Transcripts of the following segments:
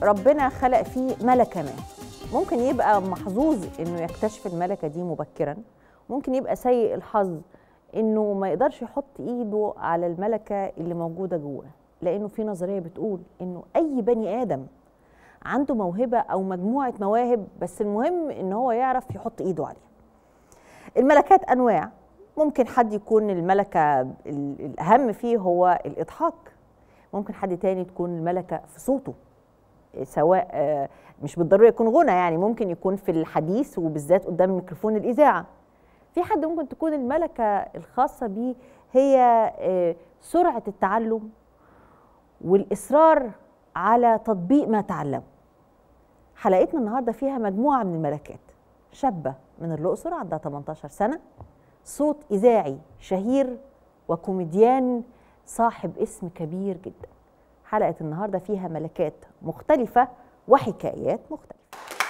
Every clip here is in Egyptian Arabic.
ربنا خلق فيه ملكه ما ممكن يبقى محظوظ انه يكتشف الملكه دي مبكرا ممكن يبقى سيء الحظ انه ما يقدرش يحط ايده على الملكه اللي موجوده جواه لانه في نظريه بتقول انه اي بني ادم عنده موهبه او مجموعه مواهب بس المهم ان هو يعرف يحط ايده عليها الملكات انواع ممكن حد يكون الملكه ال- الاهم فيه هو الاضحاك ممكن حد تاني تكون الملكه في صوته سواء آه، مش بالضروره يكون غنى يعني ممكن يكون في الحديث وبالذات قدام ميكروفون الاذاعه في حد ممكن تكون الملكه الخاصه بيه هي آه، سرعه التعلم والاصرار على تطبيق ما تعلمه حلقتنا النهارده فيها مجموعه من الملكات شابه من الاقصر عندها 18 سنه صوت اذاعي شهير وكوميديان صاحب اسم كبير جدا حلقه النهارده فيها ملكات مختلفه وحكايات مختلفه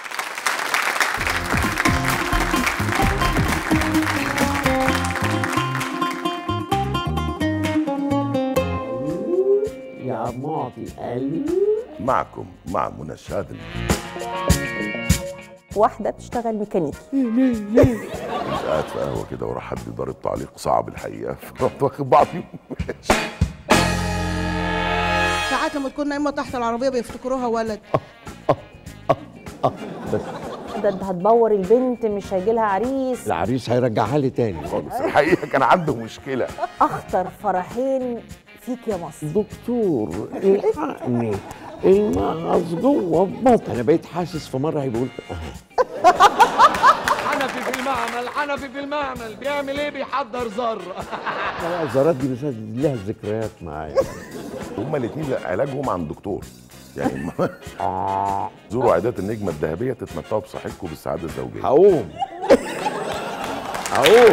يا معطي قلبي معكم مع منى الشاذلي واحده بتشتغل ميكانيكي كنت قاعد في قهوه كده وراح حد ضارب تعليق صعب الحقيقه فرحت واخد بعضي وماشي. ساعات لما تكون نايمه تحت العربيه بيفتكروها ولد ده انت هتبور البنت مش هيجي لها عريس العريس هيرجعها لي تاني خالص الحقيقه كان عنده مشكله اخطر فرحين فيك يا مصر دكتور الحقني المغص جوه في بطني انا بقيت حاسس في مره هيقول حنفي في المعمل حنفي في المعمل بيعمل ايه بيحضر ذره الزرات دي بس لها ذكريات معايا هما الاثنين علاجهم عند دكتور يعني زوروا عيادات النجمه الذهبيه تتمتعوا بصحتكم بالسعاده الزوجيه هقوم هقوم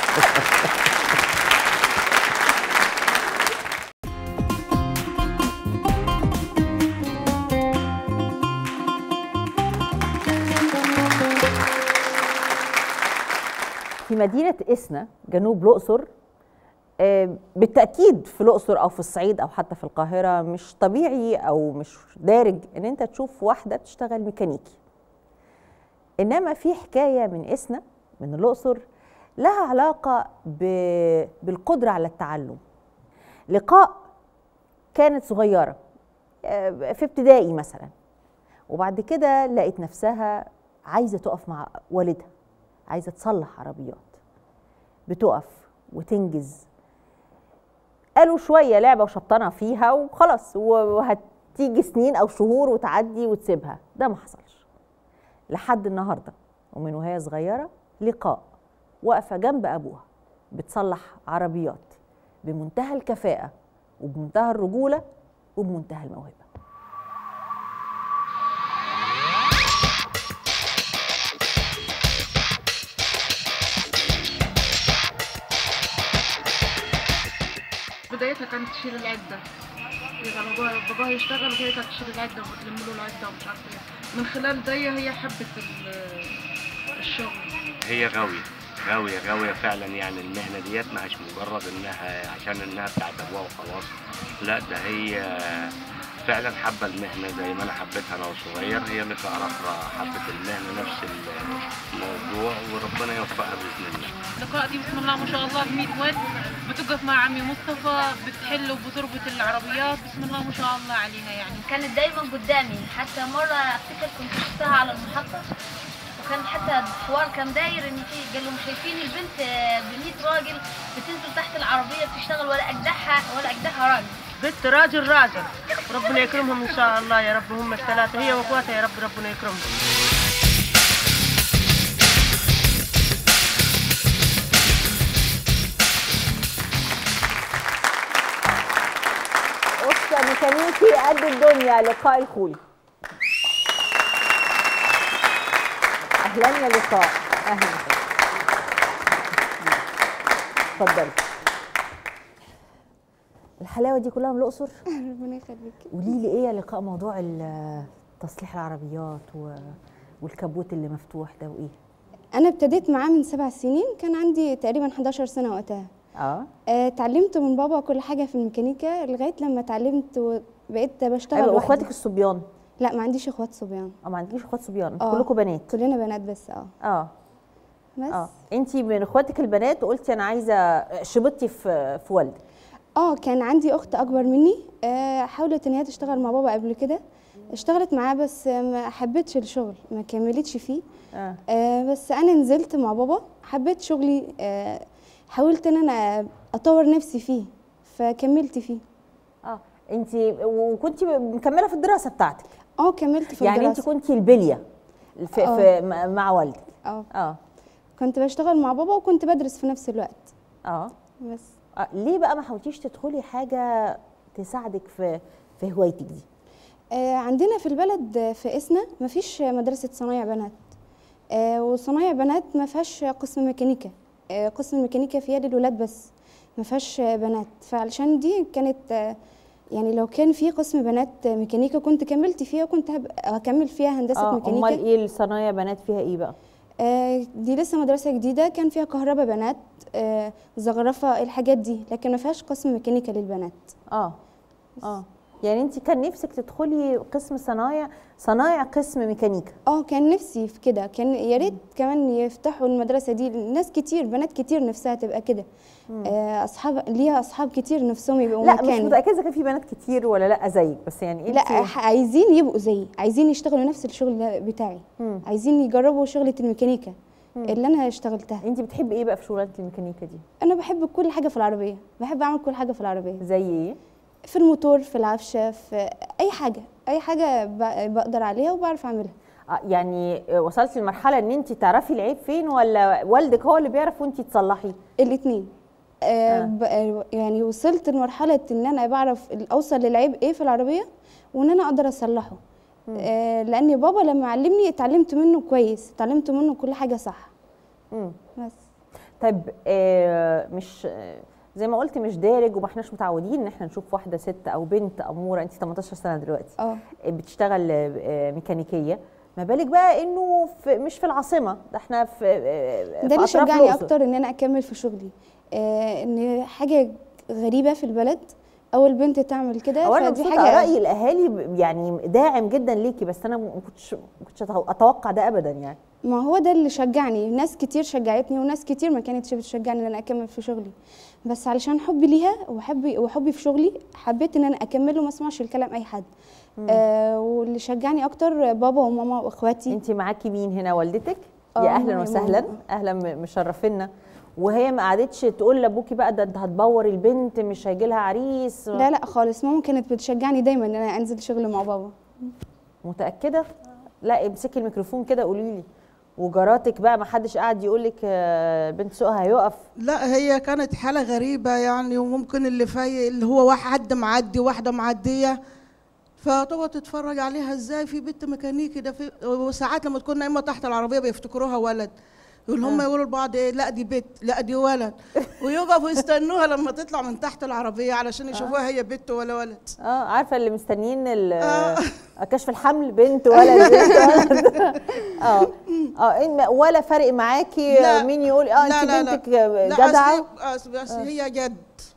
في مدينة إسنا جنوب الأقصر آه، بالتأكيد في الأقصر أو في الصعيد أو حتى في القاهرة مش طبيعي أو مش دارج إن أنت تشوف واحدة بتشتغل ميكانيكي إنما في حكاية من إسنا من الأقصر لها علاقة ب- بالقدرة على التعلم لقاء كانت صغيرة آه، في ابتدائي مثلا وبعد كده لقيت نفسها عايزة تقف مع والدها عايزه تصلح عربيات بتقف وتنجز قالوا شويه لعبه وشطنه فيها وخلاص وهتيجي سنين او شهور وتعدي وتسيبها ده ما حصلش لحد النهارده ومن وهي صغيره لقاء واقفه جنب ابوها بتصلح عربيات بمنتهى الكفاءه وبمنتهى الرجوله وبمنتهى الموهبه بدايتها كانت تشيل العدة يعني باباها باباها يشتغل وهي كانت تشيل العدة وتلم له العدة ومش عارفة ايه من خلال دي هي حبت ال- الشغل هي غاوية غاوية غاوية فعلا يعني المهنة ديت مش مجرد انها عشان انها بتاعت ابوها وخلاص لا ده هي فعلا حابة المهنة زي ما انا حبيتها انا وصغير هي مثل اخرى حبت المهنة نفس الموضوع وربنا يوفقها باذن الله اللقاء دي بسم الله ما شاء الله ب 100 ود بتقف مع عمي مصطفى بتحل وبتربط العربيات بسم الله ما شاء الله عليها يعني كانت دايما قدامي حتى مرة افتكر كنت شفتها على المحطة وكان حتى الحوار كان داير ان في قال لهم شايفين البنت ب 100 راجل بتنزل تحت العربية بتشتغل ولا اجدعها ولا اجدعها راجل بنت راجل راجل ربنا يكرمهم ان شاء الله يا رب هم الثلاثه هي واخواتها يا رب ربنا يكرمهم أسرة ميكانيكي قد الدنيا لقاء الخولي أهلا يا لقاء أهلا اتفضلي الحلاوة دي كلها من الأقصر ربنا يخليك قولي لي إيه يا لقاء موضوع ال- تصليح العربيات و... والكبوت اللي مفتوح ده وإيه؟ انا ابتديت معاه من سبع سنين كان عندي تقريبا 11 سنه وقتها اه آه، اتعلمت من بابا كل حاجه في الميكانيكا لغايه لما اتعلمت وبقيت بشتغل أيوة لوحدي. وإخواتك الصبيان لا ما عنديش اخوات صبيان اه ما عندكيش اخوات صبيان آه. كلكم بنات كلنا بنات بس اه اه بس اه انت من اخواتك البنات قلتي انا عايزه شبطتي في في والدك اه كان عندي اخت اكبر مني آه حاولت ان هي تشتغل مع بابا قبل كده اشتغلت معاه بس ما حبتش الشغل ما كملتش فيه اه آه بس انا نزلت مع بابا حبيت شغلي آه حاولت ان انا اطور نفسي فيه فكملت فيه اه انت وكنت مكمله في الدراسه بتاعتك اه كملت في يعني انت الدراسة. كنت البليه في, آه. في م- مع والدك اه اه كنت بشتغل مع بابا وكنت بدرس في نفس الوقت اه بس آه، ليه بقى ما حاولتيش تدخلي حاجه تساعدك في في هوايتك دي آه عندنا في البلد آه، في اسنا مفيش مدرسة صنايع بنات آه وصنايع بنات ما فيهاش قسم ميكانيكا آه قسم الميكانيكا فيها للولاد بس ما فيهاش آه، بنات فعلشان دي كانت آه يعني لو كان في قسم بنات آه، ميكانيكا كنت كملت فيها وكنت هبقى- هكمل فيها هندسة اه ميكانيكا امال ايه الصنايع بنات فيها ايه بقى آه، دي لسه مدرسة جديدة كان فيها كهرباء بنات آه، زخرفة الحاجات دي لكن ما فيهاش قسم ميكانيكا للبنات اه اه يعني انت كان نفسك تدخلي قسم صنايع صنايع قسم ميكانيكا اه كان نفسي في كده كان يا ريت كمان يفتحوا المدرسة دي ناس كتير بنات كتير نفسها تبقى كده آه، اصحاب ليها اصحاب كتير نفسهم يبقوا لا مش مكاني متاكده اذا كان في بنات كتير ولا لا زيك بس يعني انت لا ح- عايزين يبقوا زيي عايزين يشتغلوا نفس الشغل ده بتاعي مم. عايزين يجربوا شغلة الميكانيكا اللي انا اشتغلتها انت بتحبي ايه بقى في شغلانه الميكانيكا دي انا بحب كل حاجة في العربية بحب اعمل كل حاجة في العربية زي ايه في الموتور في العفشه في اي حاجه اي حاجه ب- بقدر عليها وبعرف اعملها آه، يعني آه، وصلتي لمرحله ان انت تعرفي العيب فين ولا والدك هو اللي بيعرف وانت تصلحي الاثنين آه ب- يعني وصلت لمرحله ان انا بعرف اوصل للعيب ايه في العربيه وان انا اقدر اصلحه آه لان بابا لما علمني اتعلمت منه كويس اتعلمت منه كل حاجه صح مم. بس طيب آه مش آه زي ما قلت مش دارج وما احناش متعودين ان احنا نشوف واحده ست او بنت اموره انت 18 سنه دلوقتي اه بتشتغل آه، ميكانيكيه ما بالك بقى انه في مش في العاصمه ده احنا في آه، ده في اللي أطراف شجعني الأقصر. اكتر ان انا اكمل في شغلي آه ان حاجه غريبه في البلد اول بنت تعمل كده هو انا فدي مبسوطه حاجه راي الاهالي ب- يعني داعم جدا ليكي بس انا ما كنتش ما كنتش أتو- اتوقع ده ابدا يعني ما هو ده اللي شجعني ناس كتير شجعتني وناس كتير ما كانتش بتشجعني ان انا اكمل في شغلي بس علشان حبي ليها وحبي وحبي في شغلي حبيت ان انا اكمل وما اسمعش الكلام اي حد آه واللي شجعني اكتر بابا وماما واخواتي انت معاكي مين هنا والدتك آه، يا اهلا معايا وسهلا ماما. اهلا م- مشرفينا وهي ما قعدتش تقول لابوكي بقى ده انت هتبور البنت مش هيجي لها عريس لا لا خالص ماما كانت بتشجعني دايما ان انا انزل شغل مع بابا متاكده لا امسكي الميكروفون كده قولي لي وجاراتك بقى ما حدش قاعد يقول لك البنت سوقها هيقف لا هي كانت حالة غريبة يعني وممكن اللي في اللي هو واحد حد معدي واحدة معدية فتقعد تتفرج عليها ازاي في بنت ميكانيكي ده في وساعات لما تكون نايمة تحت العربية بيفتكروها ولد يقول هم يقولوا لبعض ايه لا دي بنت لا دي ولد ويقفوا يستنوها لما تطلع من تحت العربية علشان يشوفوها هي بنت ولا ولد اه عارفه اللي مستنيين ال- كشف الحمل بنت ولا بنت ولد اه اه إن- ولا فارق معاكي لا. مين يقول اه لا انت لا لا. بنتك لا، جدعه أصل- أصل- أصل هي جد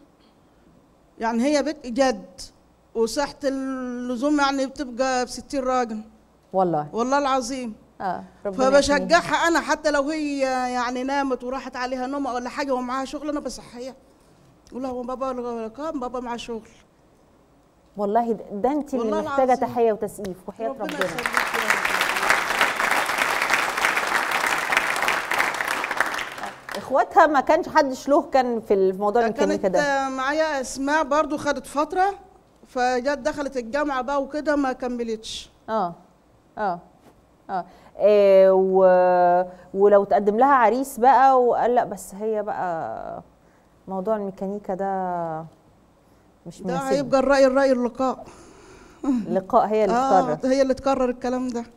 يعني هي بنت جد وساحة اللزوم يعني بتبقى بستين راجل والله والله العظيم اه ربنا يحميها. فبشجعها انا حتى لو هي يعني نامت وراحت عليها نومه ولا حاجه ومعاها شغل انا بصحيها اقول لها هو بابا كام بابا معاه شغل والله ده- ده انت اللي والله محتاجه العظيم. تحيه وتسقيف وحياه ربنا ربنا يخليك يا رب. اخواتها ما كانش حدش له كان في الموضوع الميكانيكا كانت ده آه، معايا اسماء برضو خدت فتره فجت دخلت الجامعه بقى وكده ما كملتش اه اه اه إيه و... ولو تقدم لها عريس بقى وقال لا بس هي بقى موضوع الميكانيكا ده مش ده مناسب هيبقى الراي الراي اللقاء لقاء هي اللي اه تقرر هي اللي تقرر الكلام ده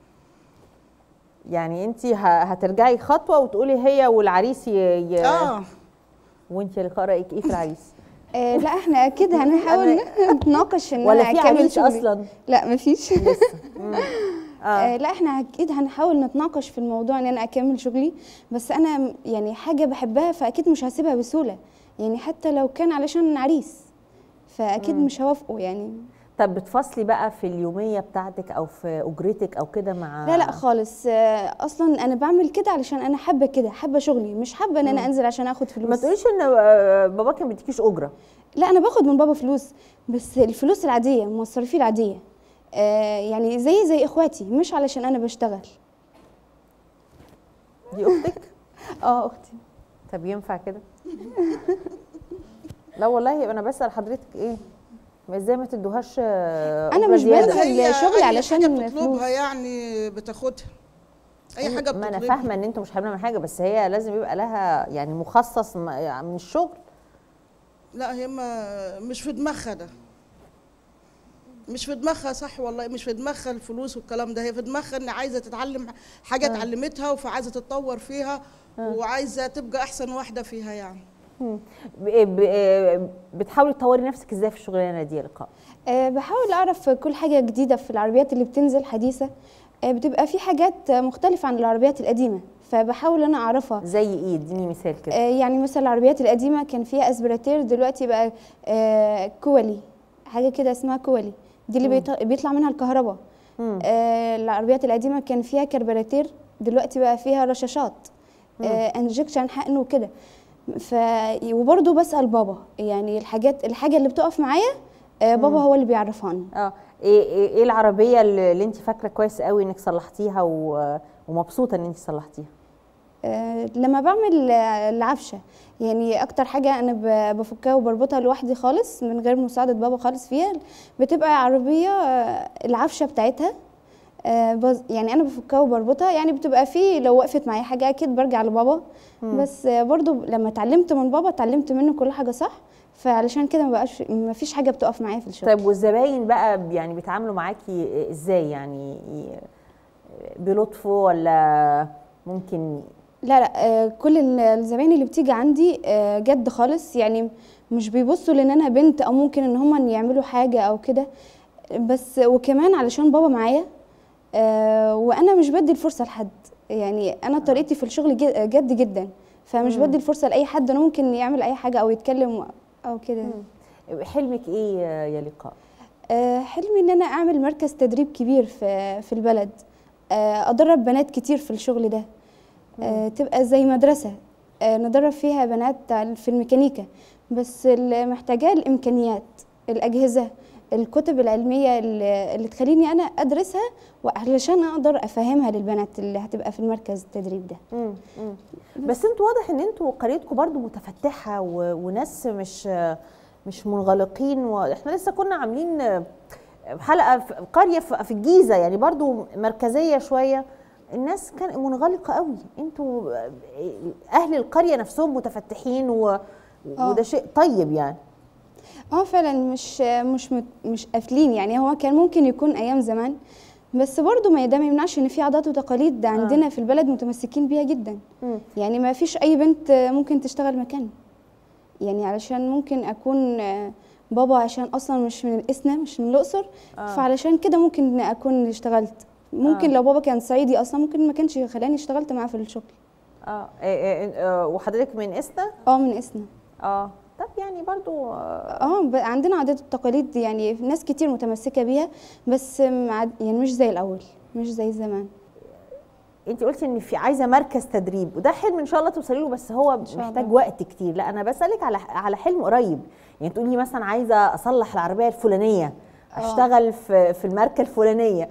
يعني انت هترجعي خطوه وتقولي هي والعريس ي... ي... اه وانت لقاء رايك ايه في العريس آه لا احنا اكيد هنحاول نتناقش ان ولا انا في اكمل عريس شغلي. اصلا لا مفيش اه آه لا احنا اكيد هنحاول نتناقش في الموضوع ان انا اكمل شغلي بس انا م- يعني حاجه بحبها فاكيد مش هسيبها بسهوله يعني حتى لو كان علشان عريس فاكيد مش هوافقه يعني طب بتفصلي بقى في اليوميه بتاعتك او في اجرتك او كده مع لا لا خالص آه، اصلا انا بعمل كده علشان انا حابه كده حابه شغلي مش حابه ان انا مم. انزل عشان اخد فلوس ما تقوليش ان آه، باباك ما بيديكيش اجره لا انا باخد من بابا فلوس بس الفلوس العاديه مصاريفي العاديه آه يعني زي زي اخواتي مش علشان انا بشتغل دي اختك اه اختي طب ينفع كده لا والله انا بسال حضرتك ايه ما ازاي ما تدوهاش آه، أنا أجرة مش زيادة؟ بنزل هي شغل أي علشان حاجة فلوس. بتطلبها يعني بتاخدها اي حاجه ما انا بتطلبها. فاهمه ان انتوا مش حابين من حاجه بس هي لازم يبقى لها يعني مخصص م- يعني من الشغل لا هي ما مش في دماغها ده مش في دماغها صح والله مش في دماغها الفلوس والكلام ده هي في دماغها ان عايزه تتعلم حاجه آه. اتعلمتها فعايزه تتطور فيها وعايزه تبقى احسن واحده فيها يعني ب- ب- آه، بتحاولي تطوري نفسك ازاي في الشغلانه دي يا لقاء أه بحاول اعرف كل حاجه جديده في العربيات اللي بتنزل حديثه أه بتبقى في حاجات مختلفه عن العربيات القديمه فبحاول انا اعرفها زي ايه اديني مثال كده أه يعني مثلا العربيات القديمه كان فيها اسبراتير دلوقتي بقى أه كولي حاجه كده اسمها كولي دي اللي مم. بيط- بيطلع منها الكهرباء مم. أه العربيات القديمه كان فيها كربراتير دلوقتي بقى فيها رشاشات مم. أه انجكشن حقن وكده ف وبرضه بسال بابا يعني الحاجات الحاجه اللي بتقف معايا أه بابا مم. هو اللي بيعرفها اه ايه ايه إيه العربيه اللي اللي انت فاكره كويس قوي انك صلحتيها و- ومبسوطه ان انت صلحتيها آه، لما بعمل آه، العفشه يعني اكتر حاجه انا ب- بفكها وبربطها لوحدي خالص من غير مساعده بابا خالص فيها بتبقى عربيه آه، العفشه بتاعتها آه، بز- يعني انا بفكها وبربطها يعني بتبقى في لو وقفت معايا حاجه اكيد برجع لبابا مم. بس آه، برضو لما اتعلمت من بابا اتعلمت منه كل حاجه صح فعلشان كده ما بقاش ما فيش حاجه بتقف معايا في الشغل طيب والزباين بقى يعني بيتعاملوا معاكي ازاي يعني ي- بلطف ولا ممكن لا لا آه، كل ال- الزباين اللي بتيجي عندي آه، جد خالص يعني مش بيبصوا لان انا بنت او ممكن ان هم يعملوا حاجه او كده بس وكمان علشان بابا معايا آه، وانا مش بدي الفرصه لحد يعني انا طريقتي في الشغل جد جد جدا فمش مم. بدي الفرصه لاي حد انا ممكن يعمل اي حاجه او يتكلم او كده حلمك ايه يا لقاء آه، حلمي ان انا اعمل مركز تدريب كبير في في البلد آه، ادرب بنات كتير في الشغل ده آه، تبقى زي مدرسه آه، ندرب فيها بنات على- في الميكانيكا بس اللي محتاجاه الامكانيات الاجهزه الكتب العلميه اللي اللي تخليني انا ادرسها وعلشان اقدر افهمها للبنات اللي هتبقى في المركز التدريب ده مم. مم. بس انتوا واضح ان انتوا قريتكم برضو متفتحه و... وناس مش مش منغلقين واحنا لسه كنا عاملين حلقه في قريه في في الجيزه يعني برضو مركزيه شويه الناس كان منغلقه قوي انتوا اهل القريه نفسهم متفتحين و... آه. وده شيء طيب يعني اه فعلا مش مش مت- مش قافلين يعني هو كان ممكن يكون ايام زمان بس برضه ما ده ما يمنعش ان في عادات وتقاليد عندنا في البلد متمسكين بيها جدا مم. يعني ما فيش اي بنت ممكن تشتغل مكاني يعني علشان ممكن اكون آه، بابا عشان اصلا مش من الاسنا مش من الاقصر آه. فعلشان كده ممكن اكون اشتغلت ممكن آه. لو بابا كان صعيدي اصلا ممكن ما كانش خلاني اشتغلت معاه في الشغل اه إيه إيه إيه، وحضرتك من اسنا اه من اسنا اه طب يعني برضو آه، اه ب- عندنا عادات والتقاليد يعني ناس كتير متمسكه بيها بس مع يعني مش زي الاول مش زي زمان انت قلتي ان في عايزه مركز تدريب وده حلم ان شاء الله توصلي له بس هو شاء محتاج الله. وقت كتير لا انا بسالك على على حلم قريب يعني تقولي مثلا عايزه اصلح العربيه الفلانيه اشتغل في في الماركه الفلانيه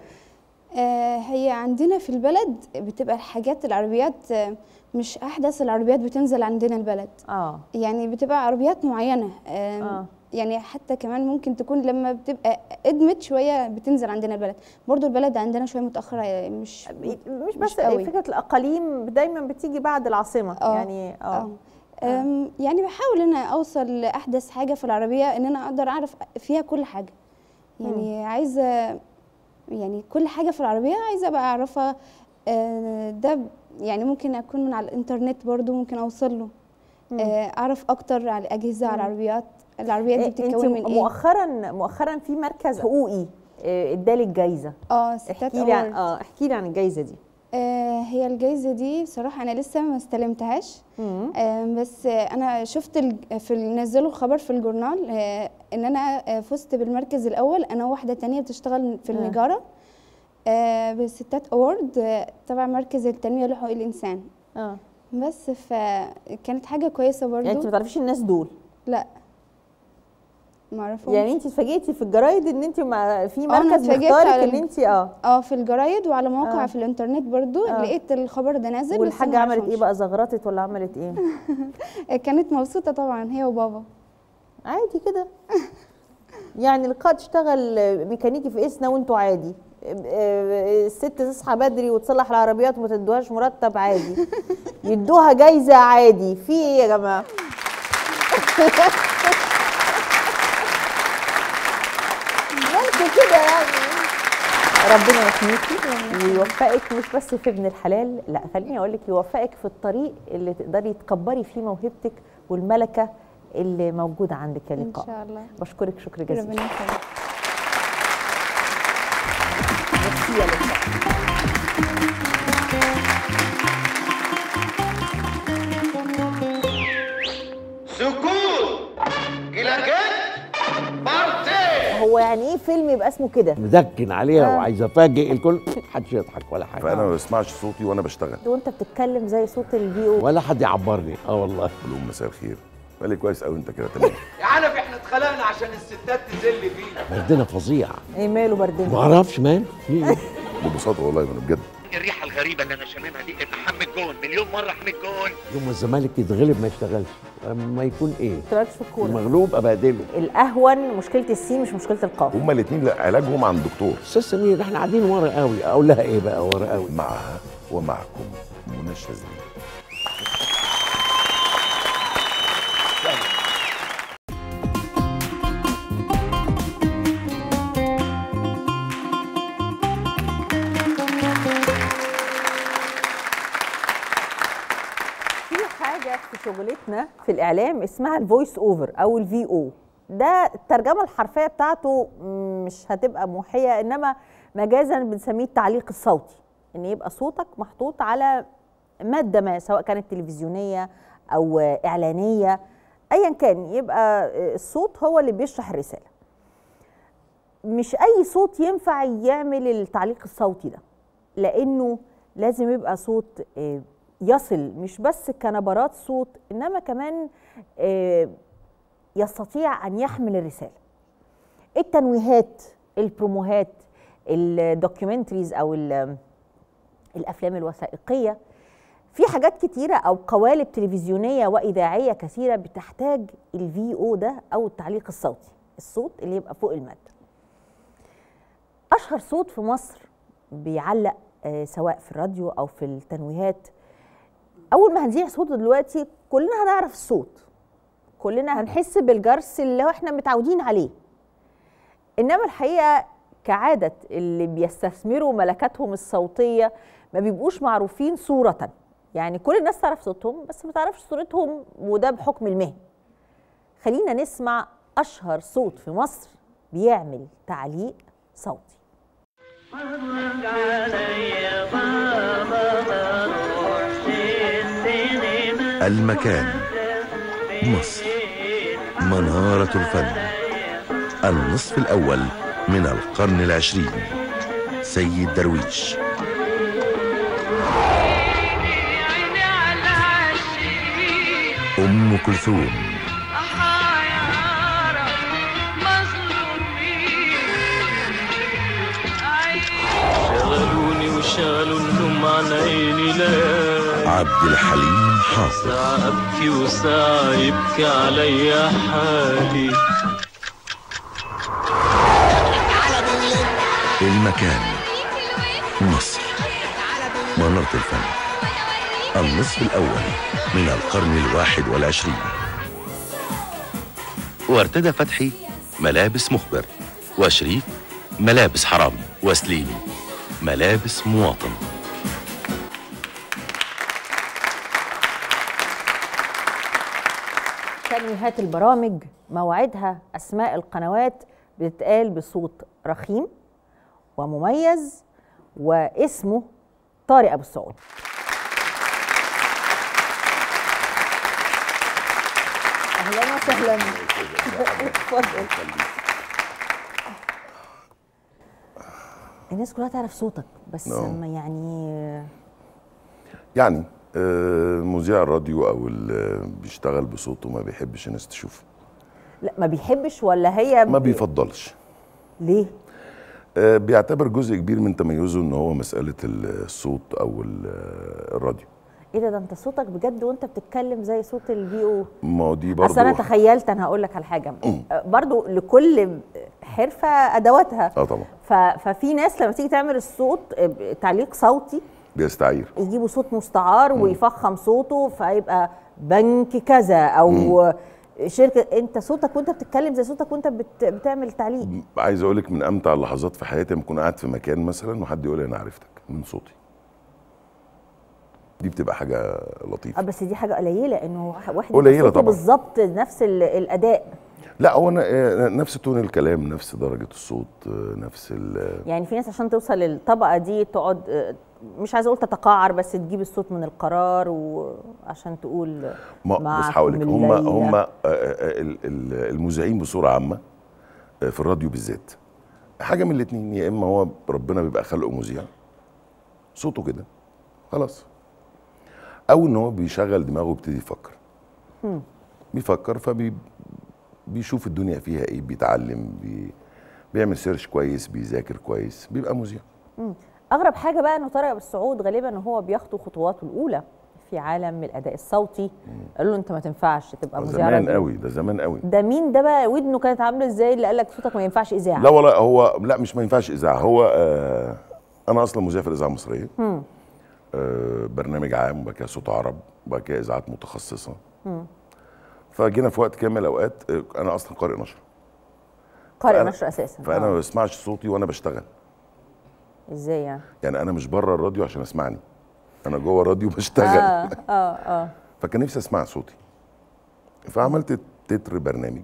آه هي عندنا في البلد بتبقى الحاجات العربيات آه، مش احدث العربيات بتنزل عندنا البلد اه يعني بتبقى عربيات معينه آه آه. يعني حتى كمان ممكن تكون لما بتبقى ادمت شويه بتنزل عندنا البلد برضو البلد عندنا شويه متاخره آه، مش مش بس قوي. فكره الاقاليم دايما بتيجي بعد العاصمه آه. يعني اه أم، يعني بحاول ان أنا اوصل لاحدث حاجه في العربيه ان انا اقدر اعرف فيها كل حاجه يعني عايزه يعني كل حاجه في العربيه عايزه ابقى اعرفها آه، ده يعني ممكن اكون من على الانترنت برضو ممكن اوصل له مم. آه، اعرف اكتر على الاجهزه على العربيات العربيات دي إيه، انت بتتكون من ايه مؤخرا مؤخرا في مركز حقوقي آه، ادالك جايزه اه ستات احكي لي عن أورد. اه احكي لي عن الجايزه دي آه، هي الجايزة دي بصراحة أنا لسه ما استلمتهاش آه، بس آه، أنا شفت الج- في ال- نزلوا خبر في الجورنال آه، إن أنا آه، فزت بالمركز الأول أنا واحدة تانية بتشتغل في آه. النجارة آه، بالستات أورد آه، تبع مركز التنمية لحقوق الإنسان اه بس فكانت حاجة كويسة برضو يعني انت ما تعرفيش الناس دول لا معرفهمش يعني انت اتفاجئتي في الجرايد ان انت مع في آه، أنا مركز اتفاجئت مختارك على ان ال- انت اه اه في الجرايد وعلى مواقع آه. في الانترنت برضو آه. لقيت الخبر ده نازل بس والحاجه ما عملت ايه أعرفهمش. بقى زغرطت ولا عملت ايه كانت مبسوطة طبعا هي وبابا عادي كده يعني لقاء تشتغل ميكانيكي في اسنا وانتوا عادي آه، الست تصحى بدري وتصلح العربيات وما تدوهاش مرتب عادي يدوها جايزه عادي في ايه يا جماعه مالكوا كده يعني ربنا يحميكي ويوفقك مش بس في ابن الحلال لا خليني اقول لك يوفقك في الطريق اللي تقدري تكبري فيه موهبتك والملكه اللي موجوده عندك يا ان لقاء شاء الله بشكرك شكر جزيلا ربنا يخليك ميرسي يا لقاء سكوت إلى جد بارتي هو يعني ايه فيلم يبقى اسمه كده مدكن عليها آه. وعايز افاجئ الكل محدش يضحك ولا حاجه فانا ما بسمعش صوتي وانا بشتغل وانت بتتكلم زي صوت الفي او ولا حد يعبرني اه والله بقول لهم مساء الخير قال لي كويس قوي انت كده تمام يا عنب احنا اتخلقنا عشان الستات تذل فينا بردنا فظيع ايه ماله بردنا ما اعرفش مال في إيه؟ ببساطه والله ما انا بجد الريحه الغريبه اللي انا شاممها دي ان حمد جون مليون مره حمد جون يوم ما الزمالك يتغلب ما يشتغلش اما يكون ايه طلعتش في الكوره المغلوب ابهدله الاهون مشكله السين مش مشكله القاف هما الاثنين علاجهم عند دكتور استاذ سمير احنا قاعدين ورا قوي اقول لها ايه بقى ورا قوي معها ومعكم منى الشاذلي في حاجه في شغلتنا في الاعلام اسمها الفويس اوفر او الفي او ده الترجمه الحرفيه بتاعته مش هتبقى موحيه انما مجازا بنسميه التعليق الصوتي ان يبقى صوتك محطوط على ماده ما سواء كانت تلفزيونيه او اعلانيه ايا كان يبقى الصوت هو اللي بيشرح الرساله مش اي صوت ينفع يعمل التعليق الصوتي ده لانه لازم يبقى صوت آه، يصل مش بس كنبرات صوت انما كمان آه، يستطيع ان يحمل الرساله التنويهات البروموهات الدوكيومنتريز او ال- الافلام الوثائقيه في حاجات كتيره او قوالب تلفزيونيه واذاعيه كثيره بتحتاج الفي او ده او التعليق الصوتي الصوت اللي يبقى فوق الماده اشهر صوت في مصر بيعلق آه، سواء في الراديو او في التنويهات اول ما هنذيع صوته دلوقتي كلنا هنعرف الصوت كلنا هنحس بالجرس اللي هو احنا متعودين عليه انما الحقيقه كعاده اللي بيستثمروا ملكاتهم الصوتيه ما بيبقوش معروفين صوره يعني كل الناس تعرف صوتهم بس ما تعرفش صورتهم وده بحكم المهنه خلينا نسمع اشهر صوت في مصر بيعمل تعليق صوتي المكان مصر منارة الفن النصف الأول من القرن العشرين سيد درويش أم كلثوم شغلوني وشغلوا النوم عن عيني ليالي عبد الحليم حافظ ساعة أبكي وساعة يبكي عليا حالي المكان مصر منارة الفن النصف الأول من القرن الواحد والعشرين وارتدى فتحي ملابس مخبر وشريف ملابس حرامي وسليمي ملابس مواطن تنويهات البرامج موعدها اسماء القنوات بتتقال بصوت رخيم ومميز واسمه طارق ابو السعود اهلا وسهلا اتفضل الناس كلها تعرف صوتك بس نعم. ما يعني يعني آه، مذيع الراديو او اللي بيشتغل بصوته ما بيحبش الناس تشوفه لا ما بيحبش ولا هي ما بيفضلش ليه آه، بيعتبر جزء كبير من تميزه ان هو مساله الصوت او ال- الراديو ايه ده ده انت صوتك بجد وانت بتتكلم زي صوت الفي او ما هو دي اصل انا برضه تخيلت انا هقول لك على حاجه برضو لكل حرفه ادواتها اه طبعا ف- ففي ناس لما تيجي تعمل الصوت ب- تعليق صوتي بيستعير يجيبوا صوت مستعار ويفخم صوته فيبقى بنك كذا او شركه انت صوتك وانت بتتكلم زي صوتك وانت بت... بتعمل تعليق عايز اقول لك من امتع اللحظات في حياتي لما اكون قاعد في مكان مثلا وحد يقول لي انا عرفتك من صوتي دي بتبقى حاجه لطيفه اه بس دي حاجه قليله انه واحد قليلة يبقى صوته طبعا. بالظبط نفس ال- الاداء لا هو أنا آه، نفس تون الكلام نفس درجه الصوت آه، نفس ال يعني في ناس عشان توصل للطبقه دي تقعد آه، مش عايزه اقول تتقعر بس تجيب الصوت من القرار وعشان تقول ما بص معكم هقول لك هم الليلة. هم آه، آه، ال- ال- المذيعين بصوره عامه آه، في الراديو بالذات حاجه من الاثنين يا اما هو ربنا بيبقى خلقه مذيع صوته كده خلاص او ان هو بيشغل دماغه ويبتدي يفكر مم. بيفكر فبي بيشوف الدنيا فيها ايه بيتعلم بي بيعمل سيرش كويس بيذاكر كويس بيبقى مذيع مم. اغرب حاجه بقى انه طارق أبو السعود غالبا هو بيخطو خطواته الاولى في عالم الاداء الصوتي قالوا له انت ما تنفعش تبقى مذيع زمان راديو. قوي ده زمان قوي ده مين ده بقى ودنه كانت عامله ازاي اللي قال لك صوتك ما ينفعش اذاعه لا والله هو لا مش ما ينفعش اذاعه هو آه انا اصلا مذيع في الاذاعه المصريه مم. آه برنامج عام وبعد كده صوت عرب وبعد كده اذاعات متخصصه مم. فجينا في وقت كامل الاوقات آه، انا اصلا قارئ نشر قارئ فأنا- نشر اساسا فانا ما آه. بسمعش صوتي وانا بشتغل ازاي يعني يعني انا مش بره الراديو عشان اسمعني انا جوه الراديو بشتغل اه اه اه فكان نفسي اسمع صوتي فعملت تتر برنامج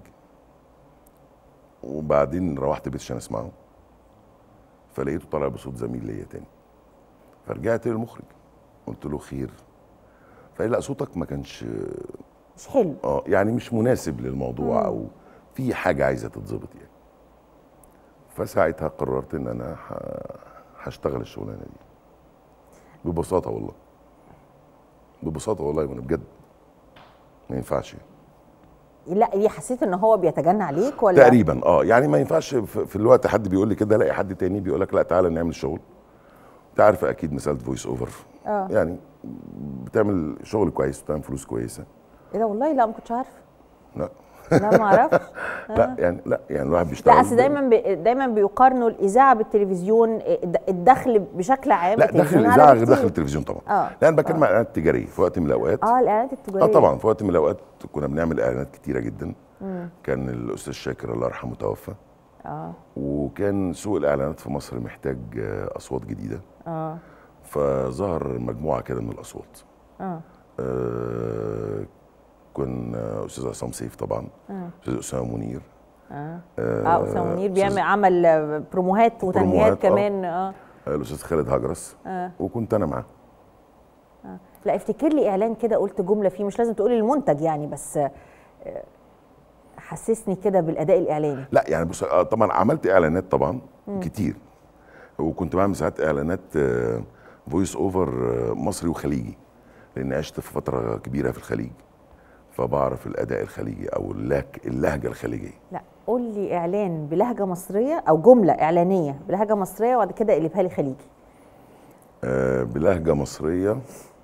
وبعدين روحت البيت عشان اسمعه فلقيته طالع بصوت زميل ليا تاني فرجعت للمخرج قلت له خير فقال لا صوتك ما كانش مش حلو اه يعني مش مناسب للموضوع او في حاجه عايزه تتظبط يعني فساعتها قررت ان انا ه- هشتغل الشغلانه دي ببساطه والله ببساطه والله وانا بجد ما ينفعش يعني. لا ليه حسيت ان هو بيتجنى عليك ولا تقريبا اه يعني ما ينفعش في في الوقت حد بيقول لي كده الاقي حد تاني بيقول لك لا تعالى نعمل شغل انت عارف اكيد مساله فويس اوفر اه يعني بتعمل شغل كويس وبتعمل فلوس كويسه ايه ده والله لا ما كنتش عارفه لا لا ما اعرفش لا يعني لا يعني الواحد بيشتغل لا اصل دايما بي دايما بيقارنوا الاذاعه بالتلفزيون الد- الدخل بشكل عام لا دخل التلفزيون أعلى الاذاعه غير بكتير. دخل التلفزيون طبعا اه لا انا بتكلم عن الاعلانات التجاريه في وقت من الاوقات اه الاعلانات التجاريه اه طبعا في وقت من الاوقات كنا بنعمل اعلانات كتيره جدا مم. كان الاستاذ شاكر الله يرحمه توفى اه وكان سوق الاعلانات في مصر محتاج آه، اصوات جديده اه فظهر مجموعه كده من الاصوات اه آه كان آه، استاذ عصام سيف طبعا اه استاذ اسامه منير اه آه، اه اسامه منير أستاذ- بيعمل عمل آه، بروموهات وتنميات بروموهات، آه. كمان اه آه، الاستاذ خالد هجرس اه وكنت انا معاه آه. لا افتكر لي اعلان كده قلت جمله فيه مش لازم تقولي المنتج يعني بس آه، حسسني كده بالاداء الاعلاني لا يعني بص آه، طبعا عملت اعلانات طبعا مم. كتير وكنت بعمل ساعات اعلانات فويس اوفر مصري وخليجي لان عشت في فتره كبيره في الخليج فبعرف الاداء الخليجي او اللهج- اللهجه الخليجيه لا قول لي اعلان بلهجه مصريه او جمله اعلانيه بلهجه مصريه وبعد كده قلبها لي خليجي آه، بلهجه مصريه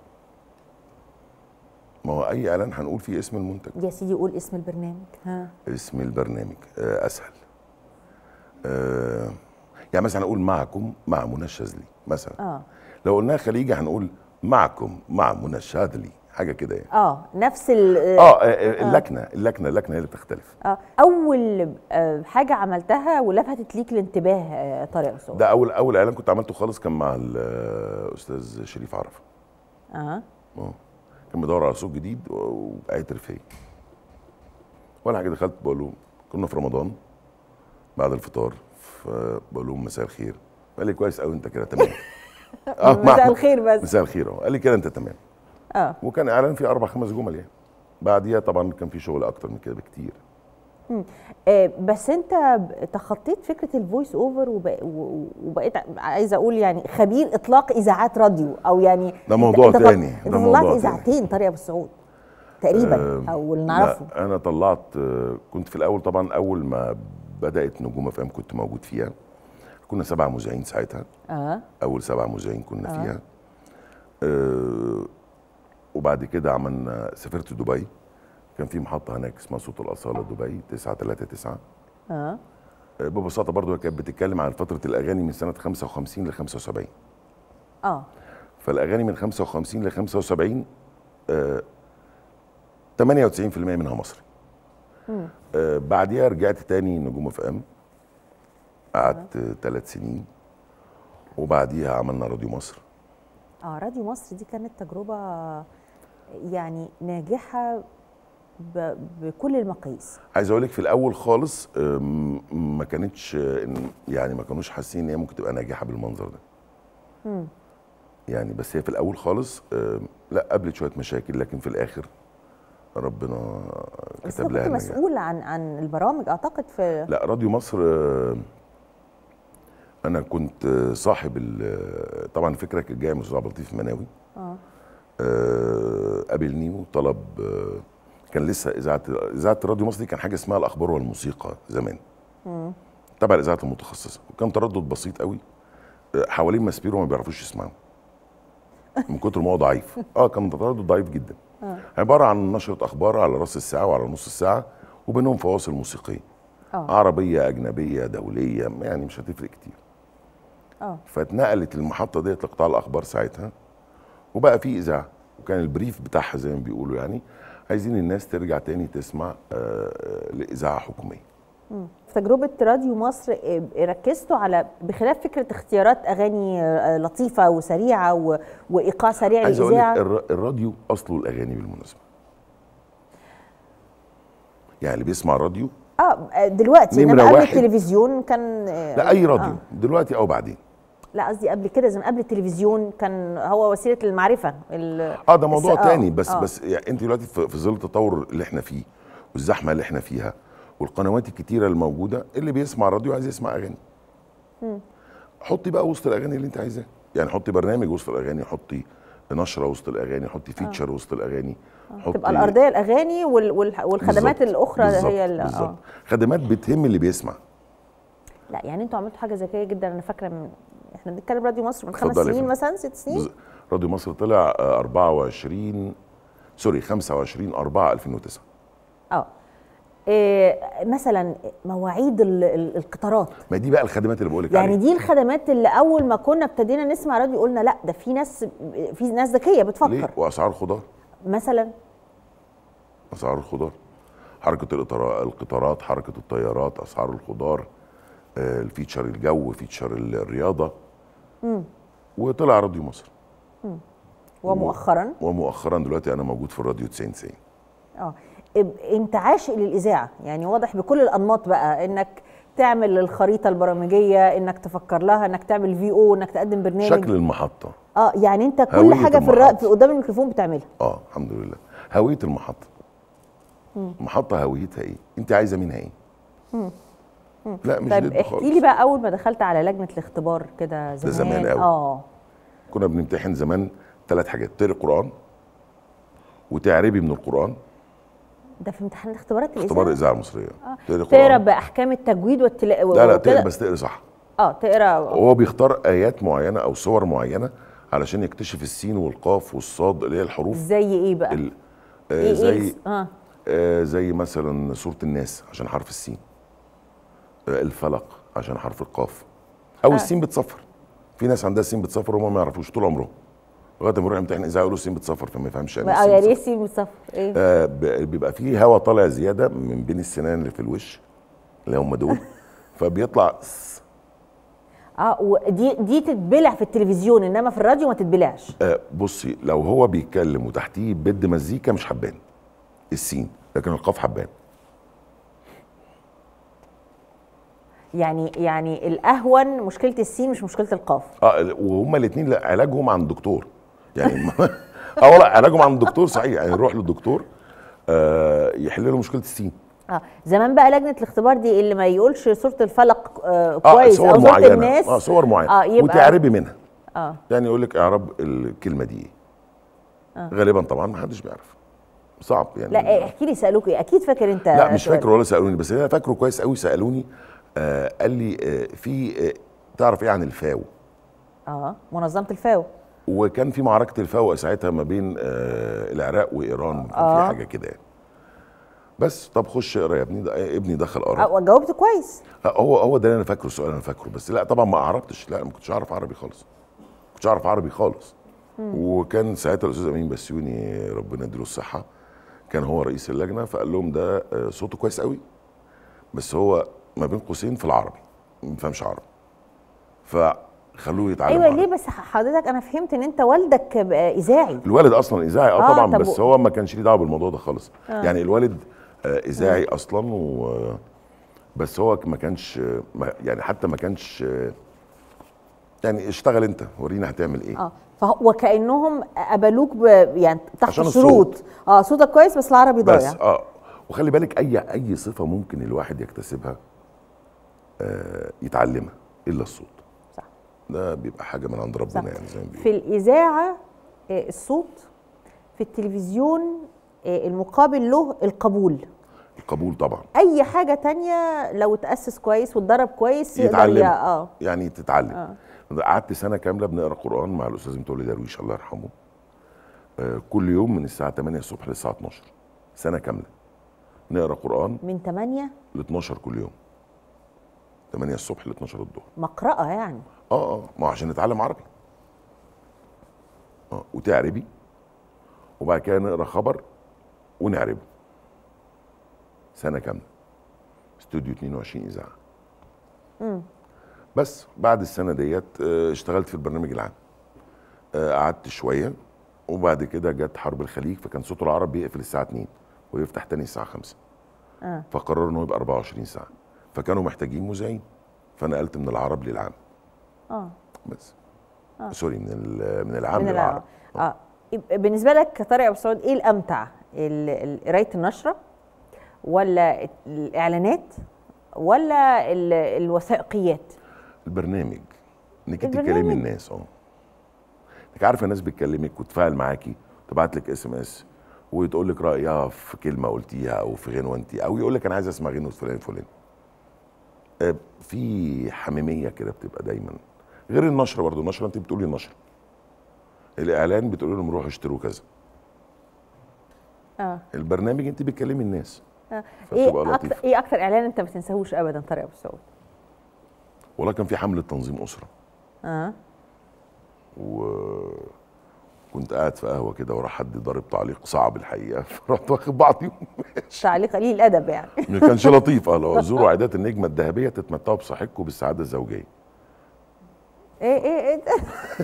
ما هو اي اعلان هنقول فيه اسم المنتج يا سيدي قول اسم البرنامج ها اسم البرنامج آه، اسهل آه، يعني مثلا هنقول معكم مع منى الشاذلي مثلا اه لو قلناها خليجي هنقول معكم مع منى الشاذلي حاجه كده يعني اه نفس ال اه آه، اللكنه اللكنه اللكنه هي اللي بتختلف اه اول آه، حاجه عملتها ولفتت ليك الانتباه آه، طارق الصوت ده اول اول اعلان كنت عملته خالص كان مع الاستاذ شريف عرفه اه اه كان بيدور على صوت جديد وبقيت رفاهي وانا حاجه دخلت بقول له كنا في رمضان بعد الفطار فبقول لهم مساء الخير قال لي كويس قوي انت كده تمام مساء الخير بس مساء الخير اه قال لي كده انت تمام اه وكان اعلان فيه اربع خمس جمل يعني بعديها طبعا كان في شغل اكتر من كده بكتير مم. آه، بس انت ب- تخطيت فكره الفويس اوفر وبق- و- وبقيت ع- عايزه اقول يعني خبير اطلاق اذاعات راديو او يعني ده موضوع انت- انت تاني، انت ده طلعت موضوع تاني. اذاعتين طارق ابو السعود تقريبا آه، او اللي نعرفه لا انا طلعت آه، كنت في الاول طبعا اول ما بدات نجوم اف ام كنت موجود فيها كنا سبع مذيعين ساعتها اه اول سبع مذيعين كنا آه. فيها آه وبعد كده عملنا سافرت دبي كان في محطه هناك اسمها صوت الاصاله دبي 939 اه آه، ببساطه برضو هي كانت بتتكلم عن فتره الاغاني من سنه 55 ل 75 اه فالاغاني من 55 ل 75 آه 98% منها مصري مم. آه بعديها رجعت تاني نجوم اف ام قعدت ثلاث سنين وبعديها عملنا راديو مصر اه راديو مصر دي كانت تجربه يعني ناجحه ب- بكل المقاييس عايز اقول لك في الاول خالص آم، ما كانتش آه، إن- يعني ما كانوش حاسين ان هي ممكن تبقى ناجحه بالمنظر ده مم. يعني بس هي في الاول خالص آم، لا قابلت شويه مشاكل لكن في الاخر ربنا بس كتب انت لها كنت النجاح مسؤول عن عن البرامج اعتقد في لا راديو مصر آه، انا كنت آه، صاحب ال- طبعا الفكره كانت جايه من استاذ عبد اللطيف مناوي اه آه، قابلني وطلب آه، كان لسه اذاعه اذاعه راديو مصر دي كان حاجه اسمها الاخبار والموسيقى زمان مم. تبع الاذاعات المتخصصه وكان تردد بسيط قوي آه، حوالين ماسبيرو ما بيعرفوش يسمعوا من كتر ما هو ضعيف اه كان تردد ضعيف جدا اه عباره عن نشره اخبار على راس الساعه وعلى نص الساعه وبينهم فواصل موسيقيه اه عربيه اجنبيه دوليه يعني مش هتفرق كتير اه فاتنقلت المحطه ديت لقطاع الاخبار ساعتها وبقى في اذاعه وكان البريف بتاعها زي ما بيقولوا يعني عايزين الناس ترجع تاني تسمع آه، لاذاعه حكوميه مم. في تجربة راديو مصر آه، ركزتوا على بخلاف فكرة اختيارات أغاني آه، لطيفة وسريعة و... وإيقاع سريع عايز اقول لك للإذاعة الر- الراديو اصله الاغاني بالمناسبه يعني اللي بيسمع راديو اه دلوقتي نمرة إنما قبل واحد. التلفزيون كان آه، لا اي راديو آه. دلوقتي او بعدين لا قصدي قبل كده زي ما قبل التلفزيون كان هو وسيلة المعرفة ال- اه ده موضوع الس- آه، تاني بس آه. بس يعني انت دلوقتي في في ظل التطور اللي احنا فيه والزحمه اللي احنا فيها والقنوات الكتيره الموجوده اللي بيسمع راديو عايز يسمع اغاني مم. حطي بقى وسط الاغاني اللي انت عايزاه يعني حطي برنامج وسط الاغاني حطي نشره وسط الاغاني حطي فيتشر وسط الاغاني حطي تبقى الأرضية الأغاني وال... وال... والخدمات بالظبط، الأخرى بالظبط، هي ال- بالظبط اه خدمات بتهم اللي بيسمع لا يعني انتوا عملتوا حاجة ذكية جدا أنا فاكرة من احنا بنتكلم راديو مصر من خمس اتفضلي يا سنين فندم. مثلا ست سنين بز- راديو مصر طلع آه، 24 سوري 25 4 2009 اه إيه مثلا مواعيد ال- ال- القطارات ما دي بقى الخدمات اللي بقول لك يعني عليها دي الخدمات اللي اول ما كنا ابتدينا نسمع راديو قلنا لا ده في ناس في ناس ذكيه ليه بتفكر واسعار الخضار مثلا اسعار الخضار حركه القطار- القطارات حركه الطيارات اسعار الخضار آه، الفيتشر الجو فيتشر الرياضه مم. وطلع راديو مصر مم. ومؤخرا ومؤخرا دلوقتي انا موجود في الراديو 90 90 اه إب- انت عاشق للاذاعه يعني واضح بكل الانماط بقى انك تعمل الخريطه البرامجيه انك تفكر لها انك تعمل في او انك تقدم برنامج شكل المحطه اه يعني انت كل هوية حاجه في, الر... المحطة. في قدام الميكروفون بتعملها اه الحمد لله هويه المحطه مم. المحطه هويتها ايه انت عايزه منها ايه مم. مم. لا مش طيب ضد احكي خالص. لي بقى اول ما دخلت على لجنه الاختبار كده زمان زمان قوي. اه كنا بنمتحن زمان ثلاث حاجات تقري قران وتعربي من القران ده في امتحان الاختبارات اختبار الإذاعة؟ الاذاعه المصريه آه. تقري تقرا قران باحكام التجويد والتلاوه لا لا تقري بس تقري صح اه تقرا وهو بيختار ايات معينه او صور معينه علشان يكتشف السين والقاف والصاد اللي هي الحروف زي ايه بقى؟ ال... إيه آه إيه زي الس- اه آه زي مثلا سوره الناس عشان حرف السين آه الفلق عشان حرف القاف او آه. السين بتصفر في ناس عندها السين بتصفر وهم ما يعرفوش طول عمرهم لغايه ما يروح يمتحن اذاعه يقولوا السين بتصفر فما يفهمش يعني اه السين يعني ايه بتصفر. سين بتصفر ايه؟ آه ب- بيبقى فيه هواء طالع زياده من بين السنان اللي في الوش اللي هم دول فبيطلع اه ودي دي تتبلع في التلفزيون انما في الراديو ما تتبلعش آه بصي لو هو بيتكلم وتحتيه بد مزيكا مش حبان السين لكن القاف حبان يعني يعني الاهون مشكله السين مش مشكله القاف اه وهما الاثنين لا علاجهم عند دكتور يعني اه والله علاجهم عند دكتور صحيح يعني نروح للدكتور آه يحل له مشكله السين اه زمان بقى لجنه الاختبار دي اللي ما يقولش صوره الفلق آه اه كويس صور او صوره معينه الناس اه صور معينه اه يبقى وتعربي منها اه يعني يقول لك اعرب الكلمه دي ايه آه. غالبا طبعا ما حدش بيعرف صعب يعني لا إيه، احكي لي سالوك ايه اكيد فاكر انت لا مش سؤال. فاكر ولا سالوني بس انا فاكره كويس قوي سالوني آه قال لي آه في آه تعرف ايه عن الفاو اه منظمه الفاو وكان في معركه الفاو ساعتها ما بين آه العراق وايران كان آه. في حاجه كده يعني بس طب خش اقرا يا ابني ده ابني دخل قرا آه جاوبت كويس هو هو ده اللي انا فاكره السؤال انا فاكره بس لا طبعا ما اعربتش لا أنا ما كنتش اعرف عربي خالص ما كنتش اعرف عربي خالص وكان ساعتها الاستاذ امين بسيوني ربنا يديله الصحه كان هو رئيس اللجنه فقال لهم ده آه، صوته كويس قوي بس هو ما بين قوسين في العربي ما بيفهمش عربي فخلوه يتعلم ايوه عربي. ليه بس حضرتك انا فهمت ان انت والدك بقى اذاعي الوالد اصلا اذاعي اه, آه، طبعا طب بس و- هو ما كانش ليه دعوه بالموضوع ده خالص آه. يعني الوالد آه اذاعي اصلا و بس هو ما كانش ما يعني حتى ما كانش يعني اشتغل انت ورينا هتعمل ايه اه فهو وكانهم قبلوك ب... يعني تحت عشان شروط اه صوتك كويس بس العربي ضايع بس اه وخلي بالك اي اي صفه ممكن الواحد يكتسبها آه يتعلمها الا الصوت صح ده بيبقى حاجه من عند ربنا يعني زي ما بيقولوا في الاذاعه آه، الصوت في التلفزيون آه، المقابل له القبول القبول طبعا اي حاجه تانية لو اتاسس كويس واتدرب كويس يقدر يتعلم ي- اه يعني تتعلم آه. قعدت سنه كامله بنقرا قران مع الاستاذ متولي درويش الله يرحمه آه كل يوم من الساعه 8 الصبح للساعه 12 سنه كامله نقرا قران من 8 ل 12 كل يوم 8 الصبح ل 12 الظهر مقرأة يعني اه اه ما هو عشان نتعلم عربي اه وتعربي وبعد كده نقرا خبر ونعربه سنه كامله استوديو 22 اذاعه مم. بس بعد السنه ديت آه، اشتغلت في البرنامج العام آه، قعدت شويه وبعد كده جت حرب الخليج فكان صوت العرب بيقفل الساعه 2 ويفتح تاني الساعه 5 اه فقرروا انه يبقى 24 ساعه فكانوا محتاجين مذيعين فنقلت من العرب للعام اه بس آه. سوري من ال- من العام من للعرب اه يبقى بالنسبه لك كطارق ابو سعود ايه الامتع ال- ال- قرايه النشره ولا الاعلانات ولا ال- الوثائقيات البرنامج انك انت البرنامج؟ تكلمي الناس اه انك عارفه الناس بتكلمك وتفاعل معاكي تبعت لك اس ام اس وتقول لك رايها في كلمه قلتيها او في غنوه انت او يقول لك انا عايز اسمع غنوه فلان فلان آه، في حميميه كده بتبقى دايما غير النشر برضه النشر انت بتقولي النشر الاعلان بتقولي لهم روحوا اشتروا كذا اه البرنامج انت بتكلمي الناس آه. فبتبقى ايه اكتر لطيفة. ايه اكتر اعلان انت ما تنساهوش ابدا طارق ابو سعود والله كان في حمله تنظيم اسره اه وكنت قاعد في قهوه كده ورا حد ضارب تعليق صعب الحقيقه فرحت واخد بعضي تعليق قليل الادب يعني ما كانش لطيف اه لو زوروا عائدات النجمه الذهبيه تتمتعوا بصحتكم وبالسعاده الزوجيه ايه ايه ايه ده؟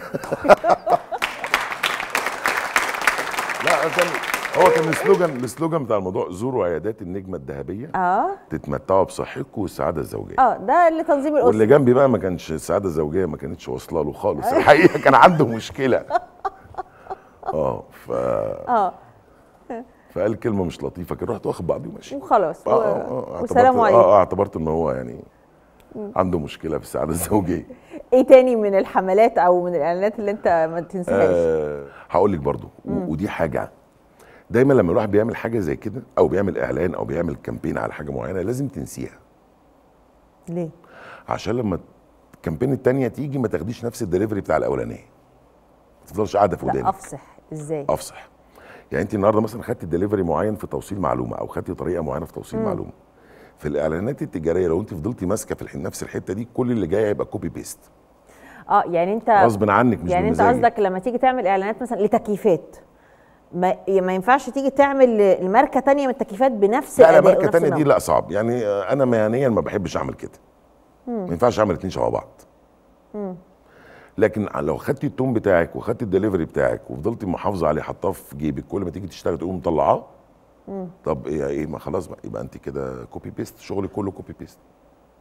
لا كان هو كان السلوجان السلوجان بتاع الموضوع زوروا عيادات النجمه الذهبيه اه تتمتعوا بصحتكم والسعاده الزوجيه اه ده اللي تنظيم الاسره واللي جنبي بقى ما كانش السعاده الزوجيه ما كانتش واصله له خالص الحقيقه كان عنده مشكله اه ف اه فقال كلمه مش لطيفه كده رحت واخد بعضي وماشي وخلاص اه اه اه اعتبرت- وسلام اه عليكم اه اعتبرت ان هو يعني مم. عنده مشكله في السعاده الزوجيه ايه تاني من الحملات او من الاعلانات اللي انت ما تنساهاش أه هقول لك برضو و- مم. ودي حاجه دايما لما الواحد بيعمل حاجه زي كده او بيعمل اعلان او بيعمل كامبين على حاجه معينه لازم تنسيها ليه عشان لما الكامبين التانية تيجي ما تاخديش نفس الدليفري بتاع الاولانيه ما تفضلش قاعده في لا ودانك افصح ازاي افصح يعني انت النهارده مثلا خدتي دليفري معين في توصيل معلومه او خدتي طريقه معينه في توصيل مم. معلومه في الاعلانات التجاريه لو انت فضلتي ماسكه في الح- نفس الحته دي كل اللي جاي هيبقى كوبي بيست اه يعني انت غصب عنك مش يعني انت بمزاجك. قصدك لما تيجي تعمل اعلانات مثلا لتكييفات ما ما ينفعش تيجي تعمل الماركه تانية من التكييفات بنفس لا لا الاداء ماركه ونفس تانية دي النوع. لا صعب يعني آه، انا مهنيا ما بحبش اعمل كده مم. ما ينفعش اعمل اتنين شبه بعض مم. لكن لو خدتي التون بتاعك وخدتي الدليفري بتاعك وفضلتي محافظه عليه حطاه في جيبك كل ما تيجي تشتغل تقوم مطلعاه مم. طب ايه ايه ما خلاص بقى يبقى انت كده كوبي بيست شغلك كله كوبي بيست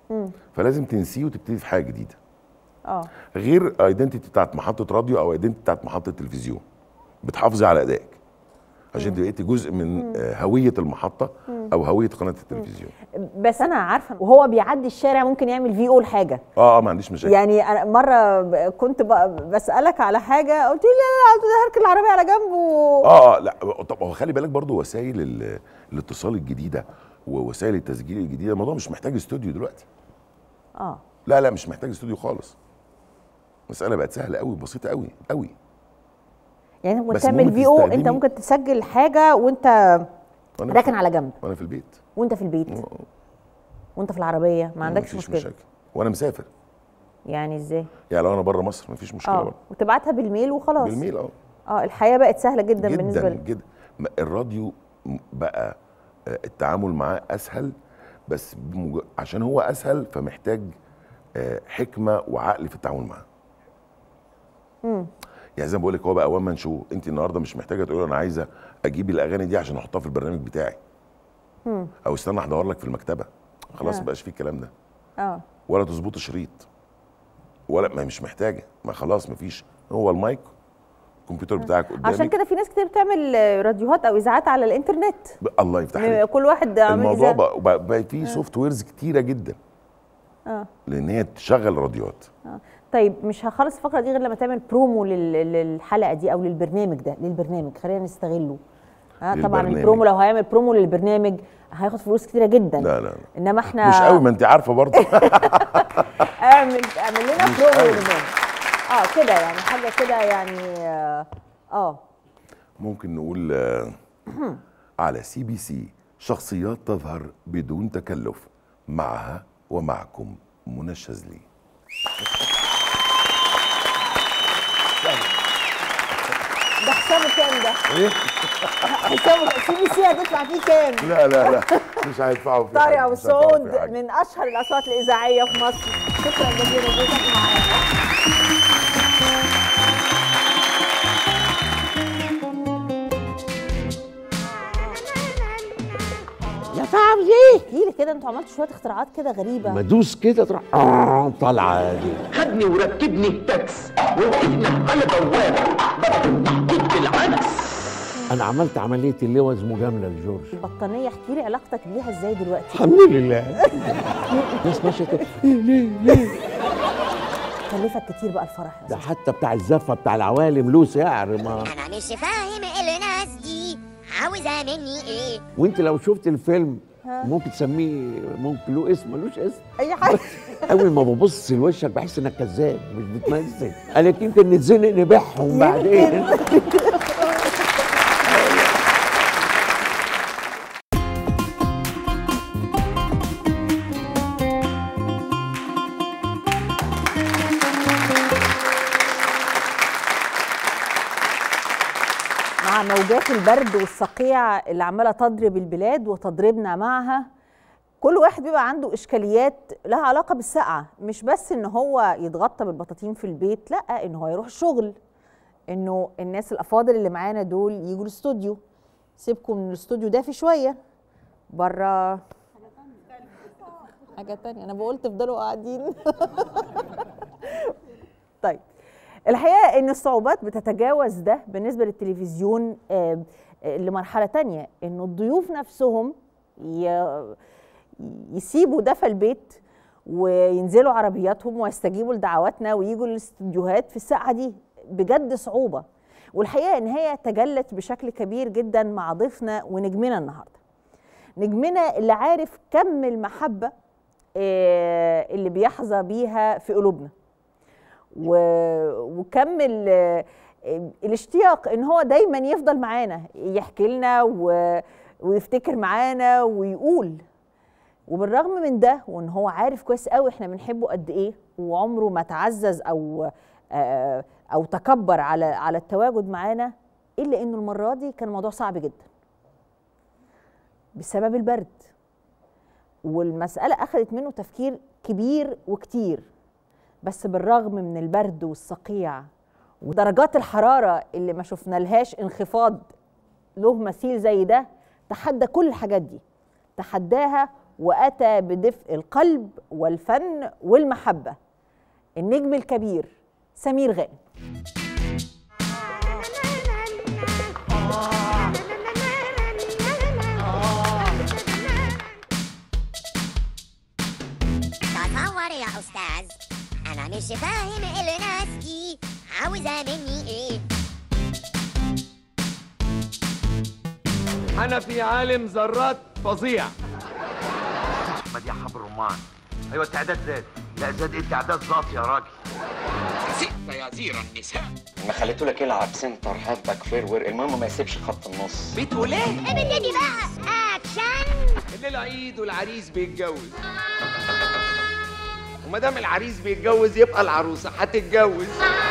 مم. فلازم تنسيه وتبتدي في حاجه جديده اه غير ايدنتيتي بتاعت محطه راديو او ايدنتيتي بتاعت محطه تلفزيون بتحافظي على ادائك عشان تبقي انت جزء من آه، هويه المحطه مم. او هويه قناه التلفزيون بس انا عارفه وهو بيعدي الشارع ممكن يعمل في او لحاجه اه اه ما عنديش مشاكل يعني انا مره ب- كنت ب- بسالك على حاجه قلت لي لا لا قلت له هركن العربيه على جنب و... اه اه لا طب هو خلي بالك برضو وسائل ال- الاتصال الجديده ووسائل التسجيل الجديده الموضوع مش محتاج استوديو دلوقتي اه لا لا مش محتاج استوديو خالص المساله بقت سهله قوي بسيطه قوي قوي يعني ممكن بس تعمل المهم في او انت تستخدمي- ممكن تسجل حاجه وانت وأنا راكن في- على جنب وانا في البيت وانت في البيت وانت في العربيه ما عندكش مفيش مشكله مشاكل وانا مسافر يعني ازاي يعني لو انا بره مصر مفيش مشكله اه برضه وتبعتها بالميل وخلاص بالميل اه اه الحياه بقت سهله جدا, بالنسبه جدا لك جدا م- الراديو م- بقى آه، التعامل معاه اسهل بس بمج... عشان هو اسهل فمحتاج آه، حكمه وعقل في التعامل معاه مم. يعني زي ما بقول لك هو بقى وان مان شو انت النهارده مش محتاجه تقولي انا عايزه اجيب الاغاني دي عشان احطها في البرنامج بتاعي مم. او استنى احضر لك في المكتبه خلاص آه. ما بقاش فيه الكلام ده اه ولا تظبط شريط ولا ما مش محتاجه ما خلاص ما فيش هو المايك الكمبيوتر بتاعك قدامك عشان كده في ناس كتير بتعمل آه، راديوهات او اذاعات على الانترنت ب- الله يفتح عليك كل واحد عامل الموضوع إذاعة. بقى, بقى, بقى فيه سوفت ويرز كتيره جدا اه لان هي تشغل راديوهات آه. طيب مش هخلص الفقره دي غير لما تعمل برومو لل- للحلقه دي او للبرنامج ده للبرنامج خلينا نستغله آه طبعا للبرنامج. البرومو لو هيعمل برومو للبرنامج هياخد فلوس كتيره جدا لا لا لا انما احنا مش قوي ما انت عارفه برضه اعمل اعمل لنا مش برومو قوي. للبرنامج اه كده يعني حاجه كده يعني اه, آه. ممكن نقول آه، على سي بي سي شخصيات تظهر بدون تكلف معها ومعكم منى الشاذلي ده حسابه كام ده؟ ايه حسابه سي بي سي هتدفع فيه كام؟ لا لا لا مش هيدفعوا في طارق حاجة، ابو مش هيدفعوا في سعود حاجة. من اشهر الاصوات الاذاعيه في مصر شكرا جزيلا لوجودك معانا يا فوزي احكي لي كده انتوا عملتوا شويه اختراعات كده غريبه ما دوس كده تروح آه طالعه دي خدني وركبني تاكس ووقفنا على بوابه بطل تحقيق بالعكس انا عملت عمليه اللوز مجامله لجورج البطانيه احكي لي علاقتك بيها ازاي دلوقتي الحمد لله ناس ماشيه كده ليه ليه كلفك كتير بقى الفرح يا ده حتى بتاع الزفه بتاع العوالم له سعر ما انا مش فاهم الناس دي عاوزه مني ايه وانت لو شفت الفيلم ها. ممكن تسميه ممكن له اسم ملوش اسم اي حاجه اول ما ببص لوشك بحس انك كذاب مش بتمثل قالك يمكن نتزنق نبيعهم بعدين مع موجات البرد والصقيع اللي عماله تضرب البلاد وتضربنا معها كل واحد بيبقى عنده اشكاليات لها علاقه بالسقعه مش بس ان هو يتغطى بالبطاطين في البيت لا ان هو يروح الشغل انه الناس الافاضل اللي معانا دول يجوا الاستوديو سيبكم من الاستوديو دافي شويه بره حاجه تانية انا بقول تفضلوا قاعدين طيب الحقيقه ان الصعوبات بتتجاوز ده بالنسبه للتلفزيون آه، آه، لمرحله تانية انه الضيوف نفسهم ي- يسيبوا دفى البيت وينزلوا عربياتهم ويستجيبوا لدعواتنا ويجوا الاستديوهات في الساعه دي بجد صعوبه والحقيقه ان هي تجلت بشكل كبير جدا مع ضيفنا ونجمنا النهارده نجمنا اللي عارف كم المحبه آه، اللي بيحظى بيها في قلوبنا و- وكم ال- الاشتياق ان هو دايما يفضل معانا يحكي لنا و- ويفتكر معانا ويقول وبالرغم من ده وان هو عارف كويس قوي احنا بنحبه قد ايه وعمره ما تعزز او آه، او تكبر على على التواجد معانا الا انه المره دي كان الموضوع صعب جدا بسبب البرد والمساله اخذت منه تفكير كبير وكتير بس بالرغم من البرد والصقيع ودرجات الحراره اللي ما شفنا لهاش انخفاض له مثيل زي ده تحدى كل الحاجات دي تحداها واتى بدفء القلب والفن والمحبه النجم الكبير سمير غانم تصور يا أستاذ أنا مش فاهم الناس دي عاوزة مني إيه حنفي عالم ذرات فظيع احمد يا حب الرمان ايوه التعداد زاد لا زاد ايه التعداد ظبط يا راجل ست يا زير النساء ما خليته لك يلعب سنتر هاف باك فيرور المهم ما يسيبش خط النص بتقول ايه؟ ابتدي بقى أكشن الليلة عيد والعريس بيتجوز وما دام العريس بيتجوز يبقى العروسة هتتجوز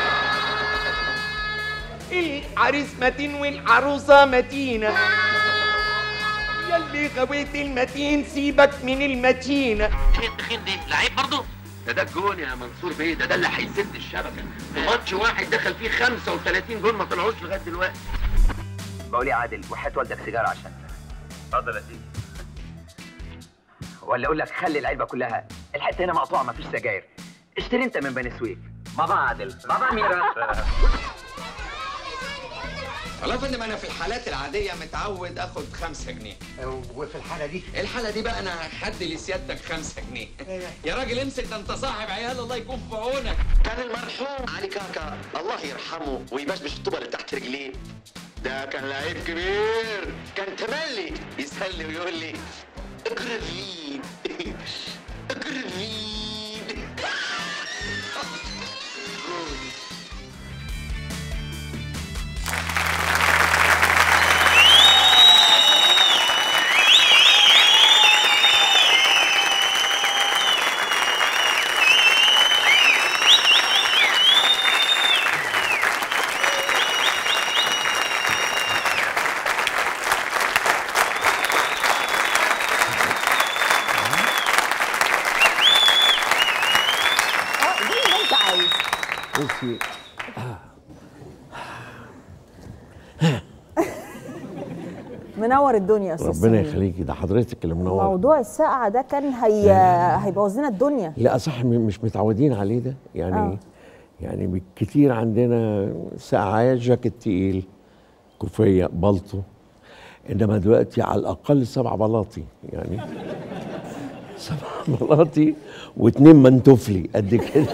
العريس متين والعروسة متينة يلي غويت المتين سيبك من المتينة تخين دي لعيب برضه ده ده الجون يا منصور بيه ده ده اللي هيسد الشبكه في ماتش واحد دخل فيه 35 جون ما طلعوش لغايه دلوقتي بقول يا عادل وحياة والدك سيجاره عشان اتفضل يا سيدي ولا اقول لك خلي العلبه كلها الحته هنا مقطوعه ما فيش سجاير اشتري انت من بني سويف بابا عادل بابا ميرا والله يا فندم انا في الحالات العاديه متعود اخد خمسة جنيه وفي الحاله دي الحاله دي بقى انا هدي لسيادتك خمسة جنيه يا راجل امسك ده انت صاحب عيال الله يكون في عونك كان المرحوم علي كاكا الله يرحمه ويبشبش الطوبه اللي تحت رجليه ده كان لعيب كبير كان تملي يسهل لي ويقول لي اقرب مين اقرب مين اه زي ما انت عايز بصي منور الدنيا يا استاذ ربنا سمير. يخليكي ده حضرتك اللي منور موضوع السقعه ده كان هي هيبوظ لنا الدنيا لا صح م- مش متعودين عليه ده يعني آه. يعني بالكتير عندنا ساعات جاكيت تقيل كوفيه بلطو انما دلوقتي على الاقل سبع بلاطي يعني سبع بلاطي واتنين منتوفلي قد كده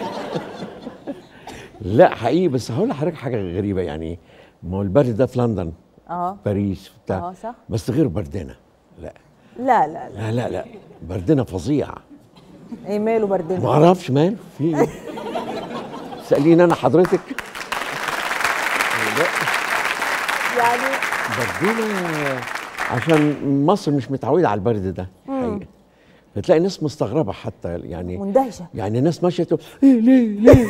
لا حقيقي بس هقول لحضرتك حاجه غريبه يعني ما هو البرد ده في لندن اه باريس بتاع اه صح بس غير بردنا لا لا لا لا لا لا لا بردنا فظيع ايه ماله بردنا ما اعرفش مال في ايه سأليني انا حضرتك لا يعني بردنا عشان مصر مش متعوده على البرد ده مم. حقيقة فتلاقي ناس مستغربه حتى يعني مندهشه يعني ناس ماشيه تقول ايه ليه ليه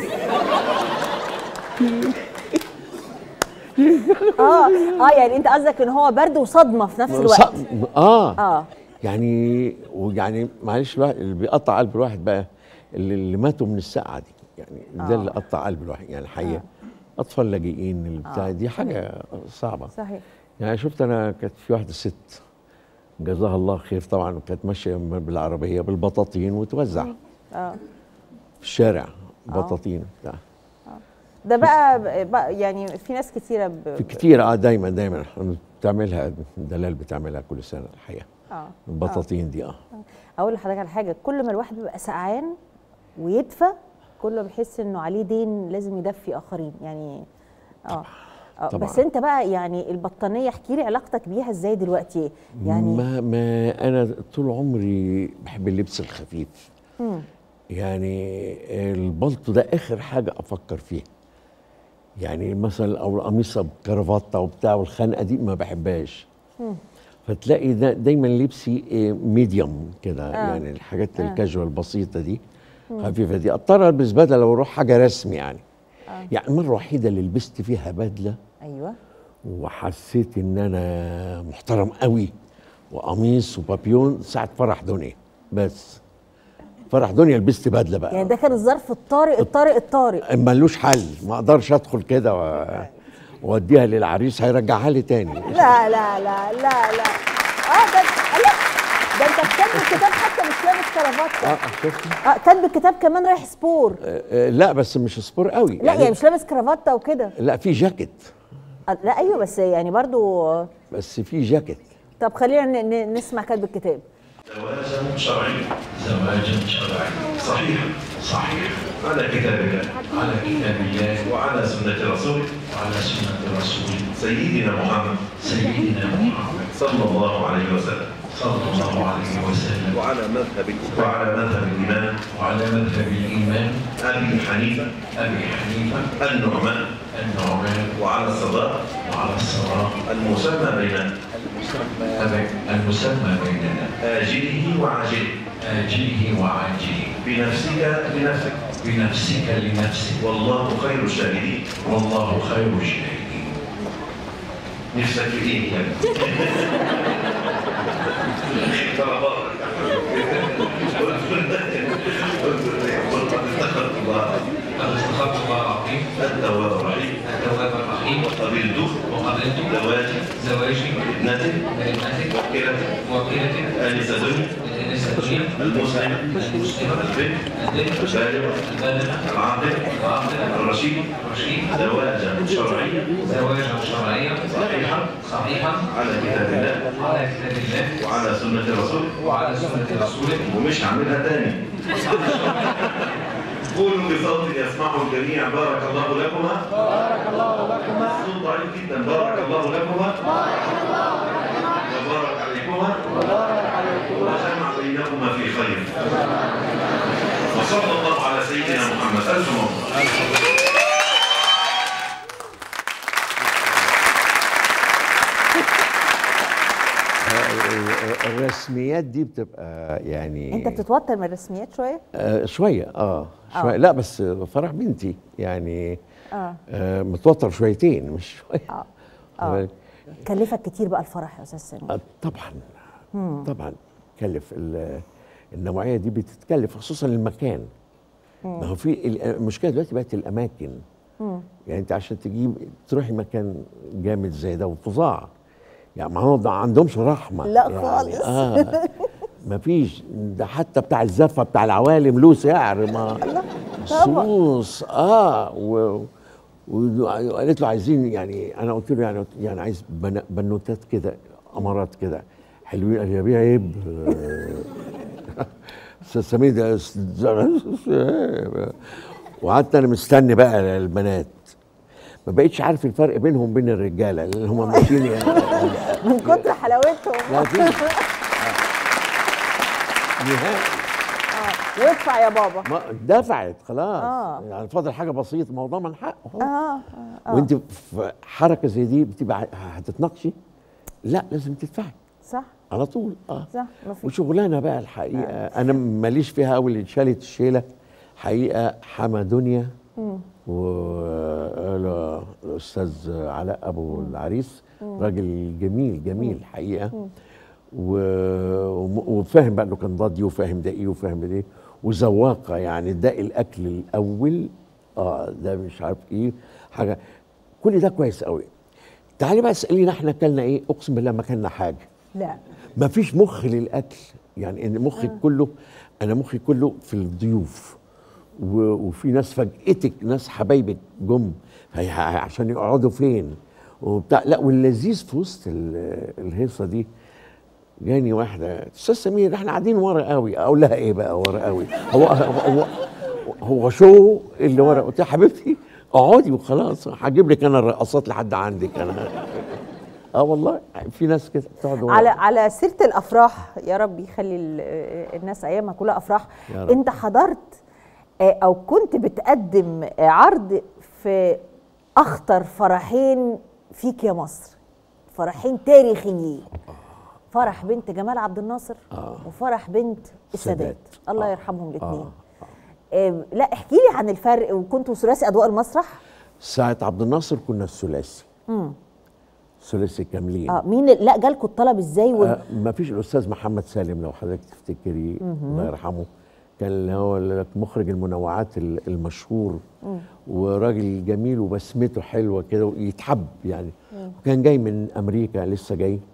اه اه يعني انت قصدك ان هو برد وصدمه في نفس الوقت ص- اه اه يعني ويعني معلش الواحد اللي بيقطع قلب الواحد بقى اللي, اللي ماتوا من السقعه دي يعني ده آه. اللي قطع قلب الواحد يعني الحقيقه اطفال لاجئين اللي بتاع آه. دي حاجه صعبه صحيح يعني شفت انا كانت في واحده ست جزاها الله خير طبعا كانت ماشيه بالعربيه بالبطاطين وتوزع اه في الشارع بطاطين بتاع ده بقى, بقى يعني في ناس كتيره ب... في كتير اه دايما دايما بتعملها دلال بتعملها كل سنه الحقيقه اه البطاطين دي اه اقول لحضرتك على حاجه كل ما الواحد بيبقى سقعان ويدفى كل ما بيحس انه عليه دين لازم يدفي اخرين يعني اه آه، طبعاً. بس انت بقى يعني البطانيه احكي لي علاقتك بيها ازاي دلوقتي يعني ما ما انا طول عمري بحب اللبس الخفيف مم. يعني البلطو ده اخر حاجه افكر فيها يعني مثلا او القميصه بكرافته وبتاع والخنقه دي ما بحبهاش مم. فتلاقي ده دايما لبسي ميديوم كده آه. يعني الحاجات آه. الكاجوال البسيطه دي مم. خفيفه دي اضطر البس بدله لو اروح حاجه رسمي يعني آه. يعني المره الوحيده اللي لبست فيها بدله ايوه وحسيت ان انا محترم قوي وقميص وبابيون ساعه فرح دنيا بس فرح دنيا لبست بدله بقى يعني ده كان الظرف الطارئ الطارئ الطارئ ملوش حل ما اقدرش ادخل كده و- واوديها للعريس هيرجعها لي تاني لا لا لا لا لا اه ده لا ده انت كاتب الكتاب حتى مش لابس كرافته اه شفت اه كاتب الكتاب كمان رايح سبور آه، آه، لا بس مش سبور قوي لا يعني مش لابس كرافته وكده لا في جاكيت آه، لا ايوه بس يعني برضو آه، بس في جاكيت طب خلينا ن- ن- نسمع كاتب الكتاب زواجا شرعي زواجا شرعي صحيح صحيح على كتاب الله على كتاب الله وعلى سنة رسوله وعلى سنة رسوله سيدنا محمد سيدنا محمد صلى الله عليه وسلم صلى الله عليه وسلم وعلى مذهب وعلى مذهب الإمام وعلى مذهب الإمام أبي حنيفة أبي حنيفة النعمان النعمان وعلى الصلاة وعلى الصلاة المسمى بيننا المسمى المسمى بيننا آجله وعاجله آجله وعاجله بنفسك لنفسك بنفسك لنفسك والله خير الشاهدين والله خير الشاهدين نفسك في ايه يعني؟ طلبات استغفرت الله استغفرت الله العظيم التواب الرحيم التواب الرحيم وقبلت وقبلت زواجي زواجي ابنتي ابنتي وكيلتي وكيلتي انسه دنيا انسه دنيا المسلم المسلم البنت البنت البالغه البالغه العاقل العاقل الرشيد الرشيد زواجا شرعيا زواجا شرعيا صحيحا صحيحا على كتاب الله على كتاب الله وعلى سنه رسوله وعلى سنه رسوله ومش هعملها تاني قولوا بصوت يسمعه الجميع بارك الله لكما بارك الله لكما الصوت ضعيف جدا بارك الله لكما بارك الله وبارك عليكما وبارك عليكما وجمع بينكما في خير وصلى الله على سيدنا محمد الف مبروك آه، الرسميات دي بتبقى يعني انت بتتوتر من الرسميات شويه آه شويه اه شويه آه. لا بس فرح بنتي يعني اه آه متوتر شويتين مش شويه اه اه كلفك كتير بقى الفرح يا استاذ سمير آه طبعا مم. طبعا كلف ال- النوعيه دي بتتكلف خصوصا المكان مم. ما هو في ال- المشكله دلوقتي بقت الاماكن مم. يعني انت عشان تجيب تروحي مكان جامد زي ده وفظاع يعني ما هو ما عندهمش رحمه لا يعني خالص. اه مفيش ده حتى بتاع الزفه بتاع العوالم له سعر ما صوص اه و وقالت له عايزين يعني انا قلت له يعني يعني عايز بن- بنوتات كده امارات كده حلوين قال لي يا بيه عيب آه، استاذ سمير ده وقعدت انا مستني بقى البنات ما بقتش عارف الفرق بينهم وبين الرجاله لان هم ماشيين يعني من كتر حلاوتهم لا في نهائي اه وادفع يا بابا ما دفعت خلاص آه. يعني فاضل حاجه بسيطه الموضوع من حقه اه اه آه. وانت في حركه زي دي بتبقى ع- هتتناقشي لا لازم تدفعي صح على طول اه صح مفيش وشغلانه بقى الحقيقه انا ماليش فيها قوي اللي شالت الشيله حقيقه حما دنيا مم. والاستاذ علاء ابو العريس مم. راجل جميل جميل مم. حقيقه مم. و... وم- وفاهم بقى انه كان ضادي وفاهم ده ايه وفاهم ده ايه وذواقه يعني ده الاكل الاول اه ده مش عارف ايه حاجه كل ده كويس قوي تعالي بقى اسالينا احنا اكلنا ايه اقسم بالله ما اكلنا حاجه لا ما فيش مخ للاكل يعني ان مخي آه. كله انا مخي كله في الضيوف و- وفي ناس فاجئتك ناس حبايبك جم هي- ه- عشان يقعدوا فين وبتاع لا واللذيذ في وسط ال- الهيصه دي جاني واحده استاذ سمير احنا قاعدين ورا قوي اقول لها ايه بقى ورا قوي هو هو هو شو اللي ورا قلت لها حبيبتي اقعدي وخلاص هجيب لك انا الرقصات لحد عندك انا اه والله في ناس كده بتقعد ورا. على على سيره الافراح يا رب يخلي ال- الناس ايامها كلها افراح يا رب. انت حضرت آه، او كنت بتقدم آه، عرض في اخطر فرحين فيك يا مصر فرحين تاريخيين فرح بنت جمال عبد الناصر وفرح بنت السادات السادات. الله يرحمهم الاثنين لا احكي لي عن الفرق وكنتوا ثلاثي اضواء المسرح ساعة عبد الناصر كنا الثلاثي امم ثلاثي كاملين اه مين ال- لا جالكوا الطلب ازاي و... آه ما فيش الاستاذ محمد سالم لو حضرتك تفتكري مهم. الله يرحمه كان اللي هو ال- مخرج المنوعات ال- المشهور مم. وراجل جميل وبسمته حلوه كده ويتحب يعني مم. كان جاي من امريكا لسه جاي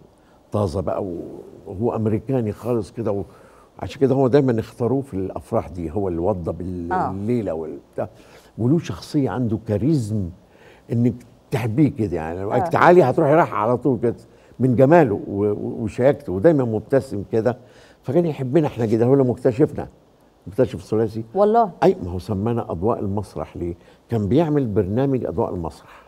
طازه بقى وهو امريكاني خالص كده و- عشان كده هو دايما اختاروه في الافراح دي هو اللي وضب آه. الليله والبتاع وله شخصيه عنده كاريزم انك تحبيه كده يعني لو آه. قلت تعالي هتروحي رايحه على طول كده من جماله و- و- وشياكته ودايما مبتسم كده فكان يحبنا احنا كده هو اللي مكتشفنا مكتشف ثلاثي والله اي ما هو سمانا اضواء المسرح ليه؟ كان بيعمل برنامج اضواء المسرح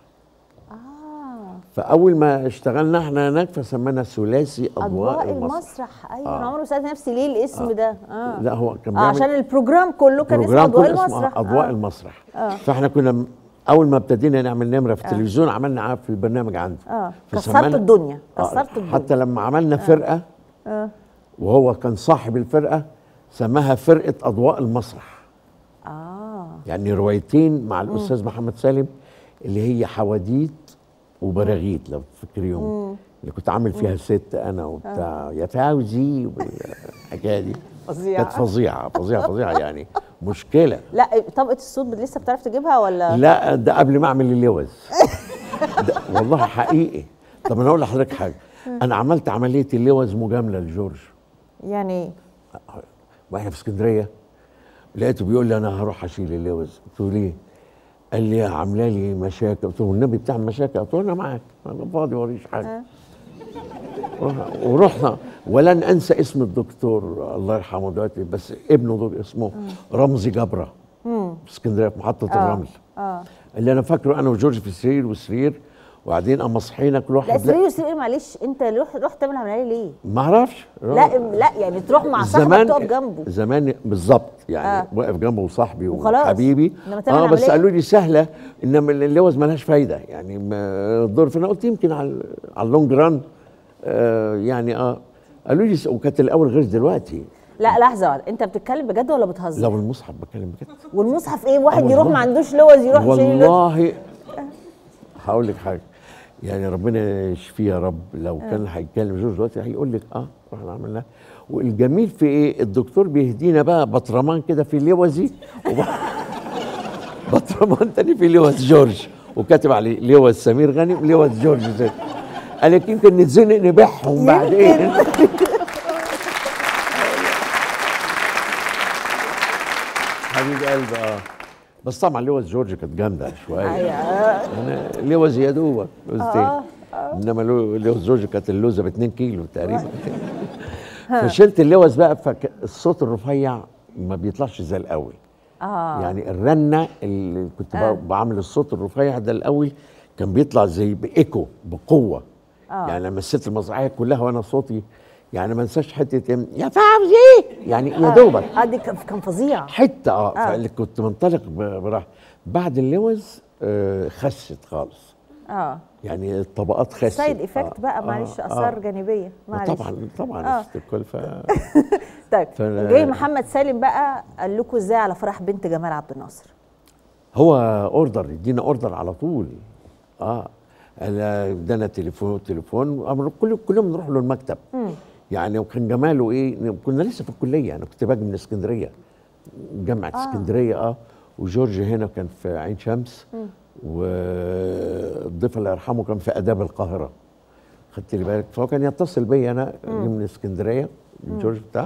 اه فاول ما اشتغلنا احنا هناك فسمانا ثلاثي اضواء, اضواء المسرح, المسرح ايوه آه. انا عمري سالت نفسي ليه الاسم آه. ده اه لا هو كان آه بيعمل عشان البروجرام كله كان اسمه بروجرام اضواء كله اسمه المسرح اضواء آه. المسرح آه. فاحنا كنا م- اول ما ابتدينا نعمل نمره في آه. التلفزيون عملنا عاب في البرنامج عنده اه فسمانا- كسرت الدنيا آه، كسرت الدنيا حتى لما عملنا فرقه اه وهو كان صاحب الفرقه سماها فرقه اضواء المسرح اه يعني روايتين مع الاستاذ محمد سالم اللي هي حواديت وبراغيث لو تفكريهم مم. اللي كنت عامل فيها ست انا وبتاع يا فوزي والحكايه دي فظيعة. كانت فظيعه فظيعه فظيعه يعني مشكله لا طبقه الصوت لسه بتعرف تجيبها ولا لا ده قبل ما اعمل اللوز ده والله حقيقي طب انا اقول لحضرتك حاجه انا عملت عمليه اللوز مجامله لجورج يعني ايه واحنا في اسكندريه لقيته بيقول لي انا هروح اشيل اللوز قلت له ليه؟ قال لي عامله لي مشاكل قلت له النبي بتاع مشاكل قلت له انا معاك انا فاضي وريش حاجه ورح- ورحنا ولن انسى اسم الدكتور الله يرحمه دلوقتي بس ابنه دول اسمه رمزي جبره امم في اسكندريه في محطه آه. الرمل اه اللي انا فاكره انا وجورج في سرير وسرير وبعدين اما صحينا كل لا واحد سرير سرير معلش انت رحت رحت تعمل عمليه ليه؟ ما اعرفش لا لا يعني تروح مع صاحبك تقف جنبه زمان بالظبط يعني آه. آه. واقف جنبه وصاحبي وخلاص. وحبيبي إنما تعمل اه بس عملية؟ قالوا لي سهله انما اللوز ملهاش فايده يعني ما الدور فانا قلت يمكن على على اللونج ران آه يعني اه قالوا لي س- وكانت الاول غير دلوقتي لا لحظه واحده انت بتتكلم بجد ولا بتهزر؟ لو المصحف بتكلم بجد والمصحف ايه واحد آه يروح والله. ما عندوش لوز يروح يشيل اللوز والله هقول لك حاجه يعني ربنا يشفيه يا رب لو آه. كان هيتكلم جورج دلوقتي هيقول لك اه رحنا عملناها والجميل في ايه الدكتور بيهدينا بقى بطرمان كده في لوزي وب- بطرمان تاني في لوز جورج وكاتب عليه لوز سمير غانم لوز جورج زي قال لك يمكن نتزنق نبيعهم بعدين حبيب قلبي اه بس طبعا لوز جورج كانت جامده شويه أيوة. انا لوز يا دوبك لوزتين آه، انما لو- لوز جورج كانت اللوزه ب 2 كيلو تقريبا ها. فشلت اللوز بقى فالصوت الرفيع ما بيطلعش زي الاول اه يعني الرنه اللي كنت آه. آه. بعمل الصوت الرفيع ده الاول كان بيطلع زي بايكو بقوه آه. آه. يعني لما مثلت المسرحيه كلها وانا صوتي يعني ما انساش حته يا فوزي يعني يا دوبك اه دي كان كان فظيع حته اه, آه. آه. فاللي كنت منطلق ب- براحه بعد اللوز آه خست خالص اه يعني الطبقات خست سايد ايفكت بقى معلش اثار جانبيه معلش طبعا طبعا آه. آه. الكل ف طيب فأنا- جاي محمد سالم بقى قال لكم ازاي على فرح بنت جمال عبد الناصر هو اوردر يدينا اوردر على طول اه قال ادانا تليفون تليفون أمر- كل كلهم نروح له المكتب مم. يعني وكان جماله ايه كنا لسه في الكليه انا كنت باجي من اسكندريه جامعه آه. آه. اسكندريه اه وجورج هنا كان في عين شمس مم. والضيف الله يرحمه كان في اداب القاهره خدت لي بالك فهو كان يتصل بيا انا مم. من اسكندريه مم. جورج بتاع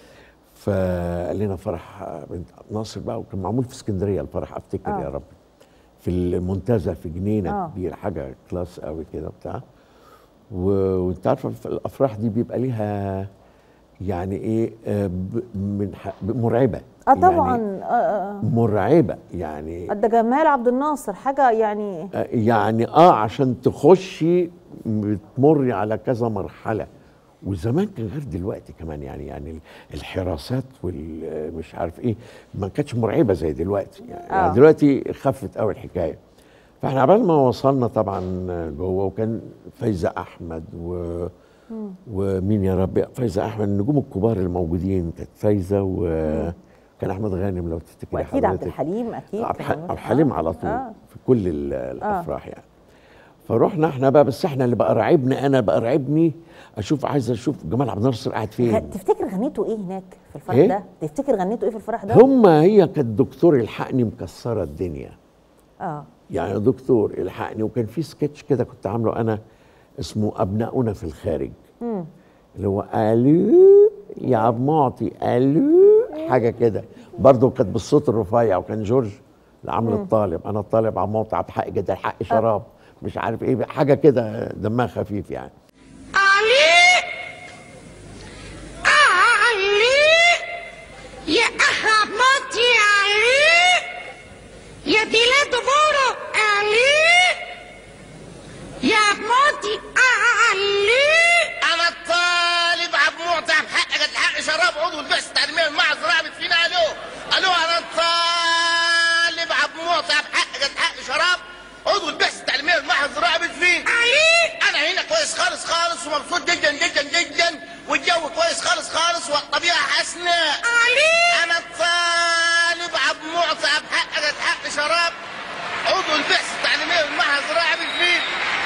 فقال لنا فرح بنت ناصر بقى وكان معمول في اسكندريه الفرح افتكر آه. يا رب في المنتزه في جنينه آه. كبيره حاجه كلاس قوي كده بتاع و- وانت عارفه في الافراح دي بيبقى ليها يعني ايه آه، ب- من ح- ب- مرعبه اه طبعا يعني آه آه. مرعبه يعني آه. ده جمال عبد الناصر حاجه يعني آه، يعني اه عشان تخشي بتمري على كذا مرحله وزمان كان غير دلوقتي كمان يعني يعني الحراسات والمش عارف ايه ما كانتش مرعبه زي دلوقتي يعني, آه. يعني دلوقتي خفت قوي الحكايه فاحنا عبال ما وصلنا طبعا جوه وكان فايزه احمد و مم. ومين يا رب فايزه احمد النجوم الكبار الموجودين كانت فايزه وكان احمد غانم لو تفتكري واكيد عبد حضرتك. الحليم اكيد عبد كان الح- موجود. عبد الحليم على طول آه. في كل ال- الافراح يعني فروحنا احنا بقى بس احنا اللي بقى راعبني انا بقى راعبني اشوف عايز اشوف جمال عبد الناصر قاعد غ- فين تفتكر غنيته ايه هناك في الفرح إيه؟ ده تفتكر غنيته ايه في الفرح ده هم هي كانت دكتور الحقني مكسره الدنيا اه يعني دكتور الحقني وكان في سكتش كده كنت عامله انا اسمه ابناؤنا في الخارج مم. اللي هو الو يا عبد معطي الو حاجه كده برضه كانت بالصوت الرفيع وكان جورج اللي عامل مم. الطالب انا الطالب عبد معطي عبد الحق جدا الحق شراب مش عارف ايه حاجه كده دمها خفيف يعني علي يا أحمد يا علي يا بلاد بورو علي يا موتي علي انا الطالب عبد معطي عبد حقك الحق شراب عضو البعثه التعليميه المعهد رابط فينا الو الو انا الطالب عبد معطي عبد حقك الحق شراب عضو البعثه التعليميه المعهد رابط فين انا هنا كويس خالص خالص ومبسوط جدا جدا جدا والجو كويس خالص خالص والطبيعه حسنه انا الطالب عبد معطي عبد حقك الحق شراب عضو البعثه التعليميه المعهد رابط فين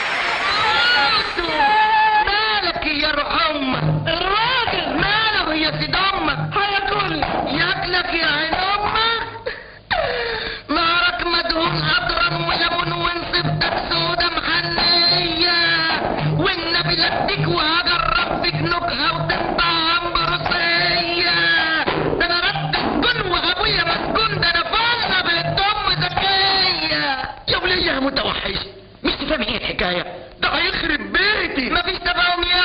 مالك يا رحمة الراجل ماله يا سيد امك هياكل ياكلك يا عين امك نارك مدهون اطرا وليمون ونسبتك سودا محنية والنبي لدك وهجرب فيك نكهة وتنطعم بروسية ده انا رد السجن وابويا مسجون ده انا فالنا بنت ام ذكية يا وليه يا متوحش مش تفهم ايه الحكاية ده هيخرب بيتي مفيش تفاهم يا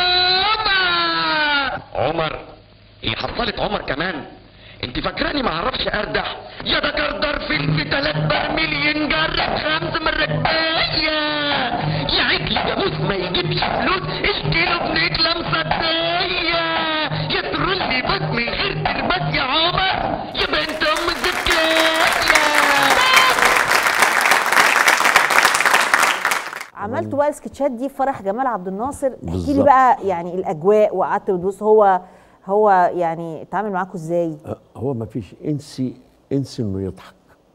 عمر عمر هي حصلت عمر كمان انت فاكراني ما اعرفش اردح يا ده جردر في تلات برميل ينجرب خمس مرات يا يا عجل جاموس ما يجيبش فلوس اشكيله بنكلة مصدية يا ترولي بس من غير ترباس يا عمر يا بنت ام الزكاية عملتوا بقى السكتشات دي في فرح جمال عبد الناصر احكي لي بالظبط. بقى يعني الاجواء وقعدت بتبص هو هو يعني اتعامل معاكم ازاي أه، هو ما فيش انسي انسي انه يضحك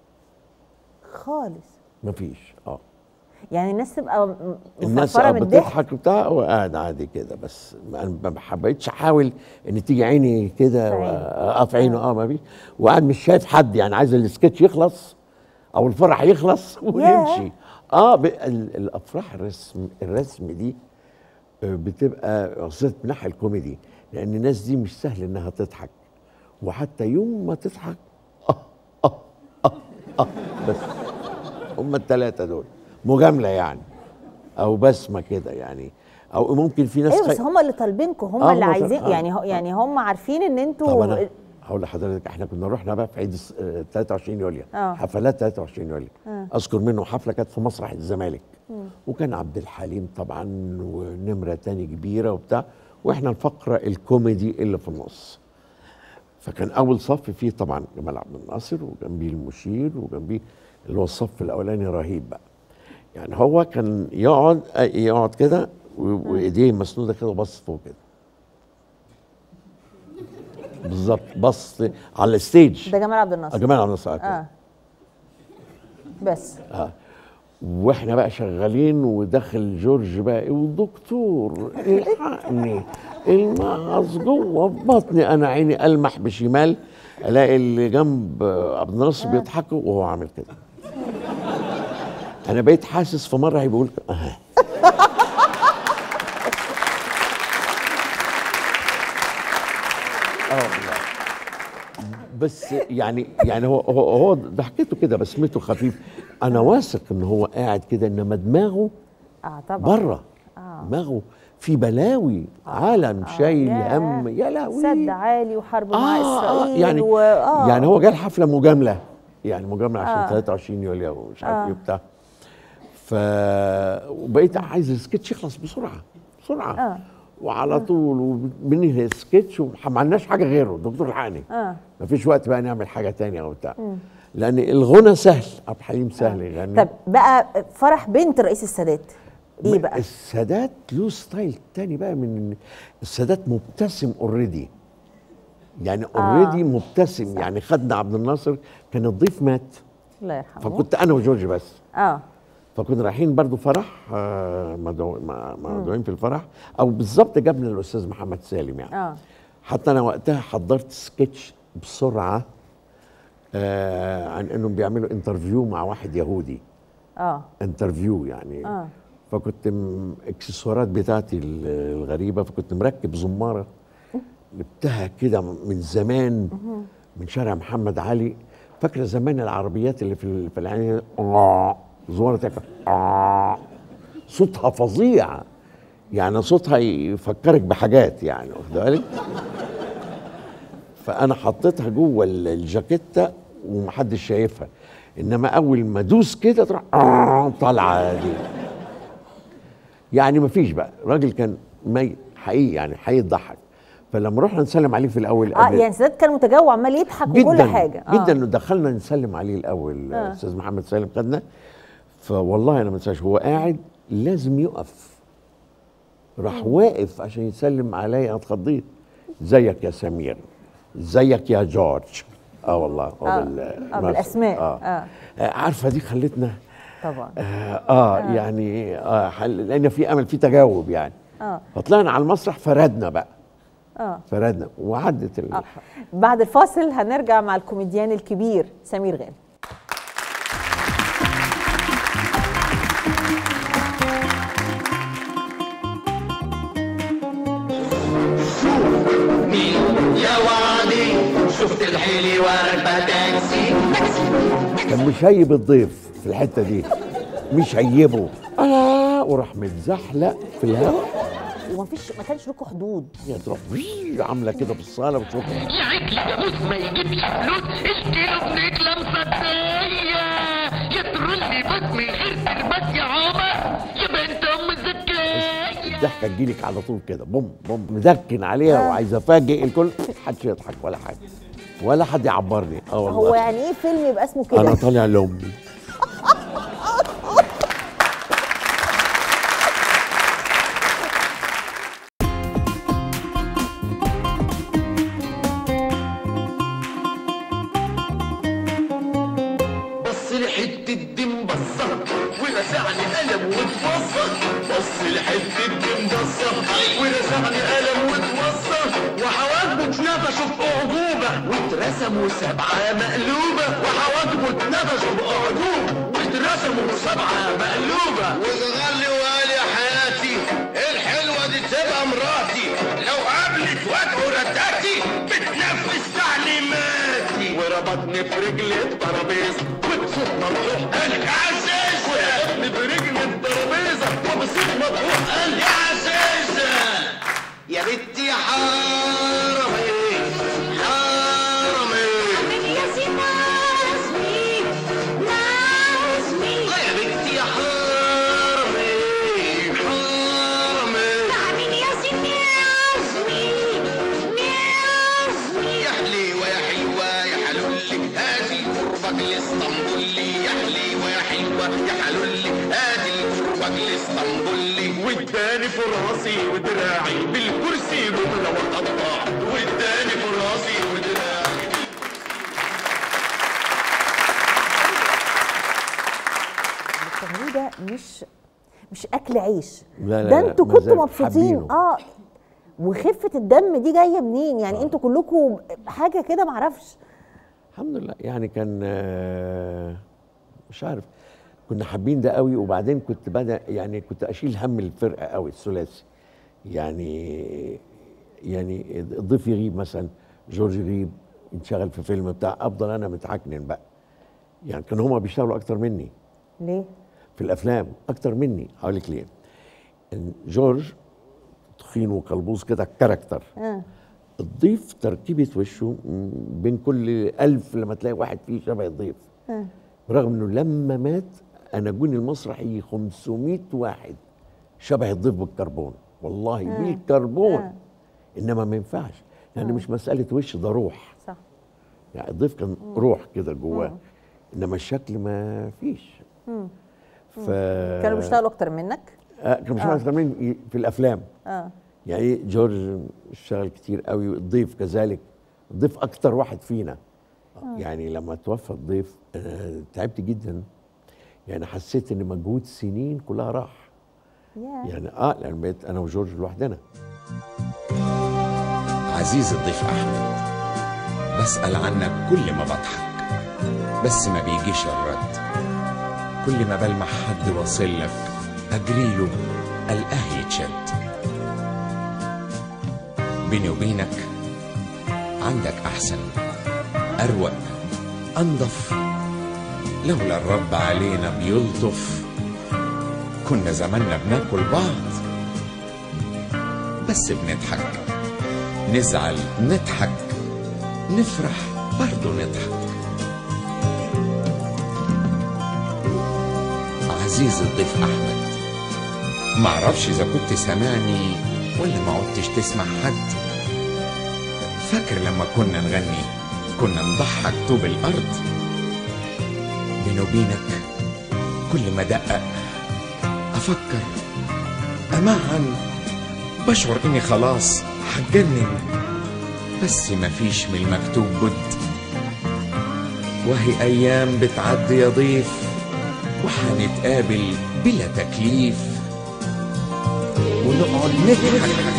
خالص ما فيش اه يعني الناس تبقى م- الناس مفرفره من الضحك بتضحك وبتاع هو قاعد عادي كده بس ما ما حبيتش احاول ان تيجي عيني كده في عينه. واقف عينه اه ما فيش وقاعد مش شايف حد يعني عايز السكتش يخلص او الفرح يخلص ويمشي اه ب- ال- الافراح الرسم الرسم دي آه، بتبقى قصه من ناحيه الكوميدي لان الناس دي مش سهل انها تضحك وحتى يوم ما تضحك اه اه اه اه بس هم الثلاثه دول مجامله يعني او بسمه كده يعني او ممكن في ناس ايوه بس خي- هم اللي طالبينكم هم آه، اللي هم عايزين طال- آه، يعني هو يعني هم عارفين ان طب انتوا انا هقول لحضرتك احنا كنا رحنا بقى في عيد الس- آه، 23 يوليو آه. حفلات 23 يوليو آه. اذكر منه حفله كانت في مسرح الزمالك مم. وكان عبد الحليم طبعا ونمره تاني كبيره وبتاع واحنا الفقره الكوميدي اللي في النص فكان اول صف فيه طبعا جمال عبد الناصر وجنبيه المشير وجنبيه اللي هو الصف الاولاني رهيب بقى يعني هو كان يقعد آه، يقعد كده و- وايديه مسنوده كده وبص فوق كده بالظبط بص على الستيج ده جمال عبد الناصر آه، جمال عبد الناصر آه. كده. اه بس اه واحنا بقى شغالين ودخل جورج بقى إيه، والدكتور الحقني المغص جوه في بطني انا عيني المح بشمال الاقي اللي جنب عبد الناصر بيضحكوا وهو عامل كده انا بقيت حاسس في مره هيقول اه اه والله بس يعني يعني هو هو, هو ضحكته كده بسمته خفيف انا واثق ان هو قاعد كده انما دماغه اه طبعا بره اه دماغه في بلاوي عالم شايل ياه. هم يا لهوي سد عالي وحرب مع آه اسرائيل يعني و... آه. يعني هو جه الحفله مجامله يعني مجامله عشان آه. 23 يوليو ومش عارف آه. ايه بتاع ف وبقيت عايز السكتش يخلص بسرعه بسرعه اه وعلى طول وبننهي السكتش وما عملناش حاجه غيره الدكتور الحقني اه مفيش وقت بقى نعمل حاجه تانية او بتاع مم. لان الغنى سهل عبد الحليم سهل يغني طب بقى فرح بنت رئيس السادات ايه بقى السادات له ستايل تاني بقى من السادات مبتسم اوريدي يعني آه. اوريدي مبتسم يعني خدنا عبد الناصر كان الضيف مات الله يرحمه فكنت انا وجورج بس اه فكنا رايحين برضو فرح آه، مدعو- مع- مدعوين في الفرح او بالظبط جابنا الاستاذ محمد سالم يعني اه حتى انا وقتها حضرت سكتش بسرعه آه عن انهم بيعملوا انترفيو مع واحد يهودي اه انترفيو يعني اه فكنت م- اكسسوارات بتاعتي ال- الغريبه فكنت مركب زماره جبتها كده من زمان من شارع محمد علي فاكره زمان العربيات اللي في ال- في العين آه، زماره تاكل آه، صوتها فظيع يعني صوتها يفكرك بحاجات يعني واخد بالك فانا حطيتها جوه ال- الجاكيته ومحدش شايفها انما اول ما ادوس كده تروح آه، طالعه دي يعني مفيش بقى راجل كان ميت حقيقي يعني هيضحك فلما رحنا نسلم عليه في الاول اه قبل- يعني سادات كان متجوع عمال يضحك وكل جدا حاجه آه. جدا انه دخلنا نسلم عليه الاول آه. آه. استاذ محمد سالم خدنا فوالله انا ما انساش هو قاعد لازم يقف راح واقف عشان يسلم عليا أنا اتخضيت ازيك يا سمير ازيك يا جورج اه والله هو آه. بال- آه مصر. بالاسماء آه. اه آه عارفه دي خلتنا طبعا آه, آه, آه يعني آه حل- لان في امل في تجاوب يعني اه فطلعنا على المسرح فردنا بقى اه فردنا وعدت ال... آه. بعد الفاصل هنرجع مع الكوميديان الكبير سمير غانم مين يا وعدي شفت الحيلي وراكبة تاكسي كان مشيب الضيف في الحته دي مشيبه آه وراح متزحلق في الهواء ومفيش ما كانش لكم حدود هي تروح وي عامله كده في الصاله وتشوفها يا عجل يا موت ما يجيبش فلوس اشكيله بنكلة مصدقية يا ترولي بس من غير تربات يا عمر يا بنت ام الزكاية الضحكه تجيلك على طول كده بوم بوم مدكن عليها وعايز افاجئ الكل محدش يضحك ولا حاجه ولا حد يعبرني اه والله هو يعني ايه فيلم يبقى اسمه كده انا طالع لامي بص لحتة دم بصر ورزعني قلم واتوصل بص لحتة دم بصر ورزعني قلم واتوصل وحواجبه اتنفشوا في أعجوبة واترسموا سبعة مقلوبة وحواجبه اتنفشوا في أعجوبة واترسموا سبعة مقلوبة وتغلي وقال يا حياتي الحلوة دي تبقى مراتي لو قابلت وجهه رداتي بتنفذ تعليماتي وربطني في رجل الترابيزة وبصوت مفتوح قال يا عزيز وربطني في رجل الترابيزة وبصوت مفتوح قال يا عزيزة يا بنتي حرامي حرامي يا سي نازمي نازمي يا بنتي حرامي حرامي تعمين يا سي نازمي نازمي يا حليوة يا حلوة يا حلولي هاتي الكربك الاسطنبولي يا حليوة يا حلوة يا حلولي هاتي الكربك الاسطنبولي واداني في راسي ودراعي بالكرسي جملة وقطع واداني في راسي ودراعي التغني ده مش مش اكل عيش لا لا ده لا، انتوا ما كنتوا زال مبسوطين حابينه. اه وخفه الدم دي جايه منين يعني انتوا كلكم حاجه كده معرفش الحمد لله يعني كان آه، مش عارف كنا حابين ده قوي وبعدين كنت بدا يعني كنت اشيل هم الفرقه قوي الثلاثي يعني يعني الضيف يغيب مثلا جورج يغيب ينشغل في فيلم بتاع افضل انا متعكنن بقى يعني كانوا هما بيشتغلوا اكتر مني ليه في الافلام اكتر مني هقول لك ليه إن جورج تخين وقلبوز كده كاركتر اه الضيف تركيبه وشه م، بين كل ألف لما تلاقي واحد فيه شبه الضيف اه برغم انه لما مات انا جوني المسرح يجي 500 واحد شبه الضيف بالكربون والله آه. بالكربون آه. انما ما ينفعش لان آه. مش مساله وش ده روح صح يعني الضيف كان روح كده جواه انما الشكل ما فيش مم. ف كانوا بيشتغلوا اكتر منك آه كانوا بيشتغلوا آه. اكتر مني في الافلام اه يعني جورج اشتغل كتير قوي الضيف كذلك الضيف اكتر واحد فينا آه. يعني لما توفى الضيف أنا تعبت جدا يعني حسيت ان مجهود سنين كلها راح ياه. يعني اه لان بقيت انا وجورج لوحدنا عزيزي الضيف أحمد بسأل عنك كل ما بضحك بس ما بيجيش الرد كل ما بلمح حد واصل لك أجريله ألقاه يتشد بيني وبينك عندك أحسن أروق أنضف لولا الرب علينا بيلطف كنا زماننا بناكل بعض بس بنضحك نزعل نضحك نفرح برضه نضحك عزيزي الضيف أحمد معرفش إذا كنت سامعني ولا ما عدتش تسمع حد فاكر لما كنا نغني كنا نضحك طوب الأرض بيني وبينك كل ما دقق أفكر أمعن بشعر إني خلاص هتجنن بس مفيش من المكتوب بد وهي أيام بتعدي يا ضيف وحنتقابل بلا تكليف ونقعد نضحك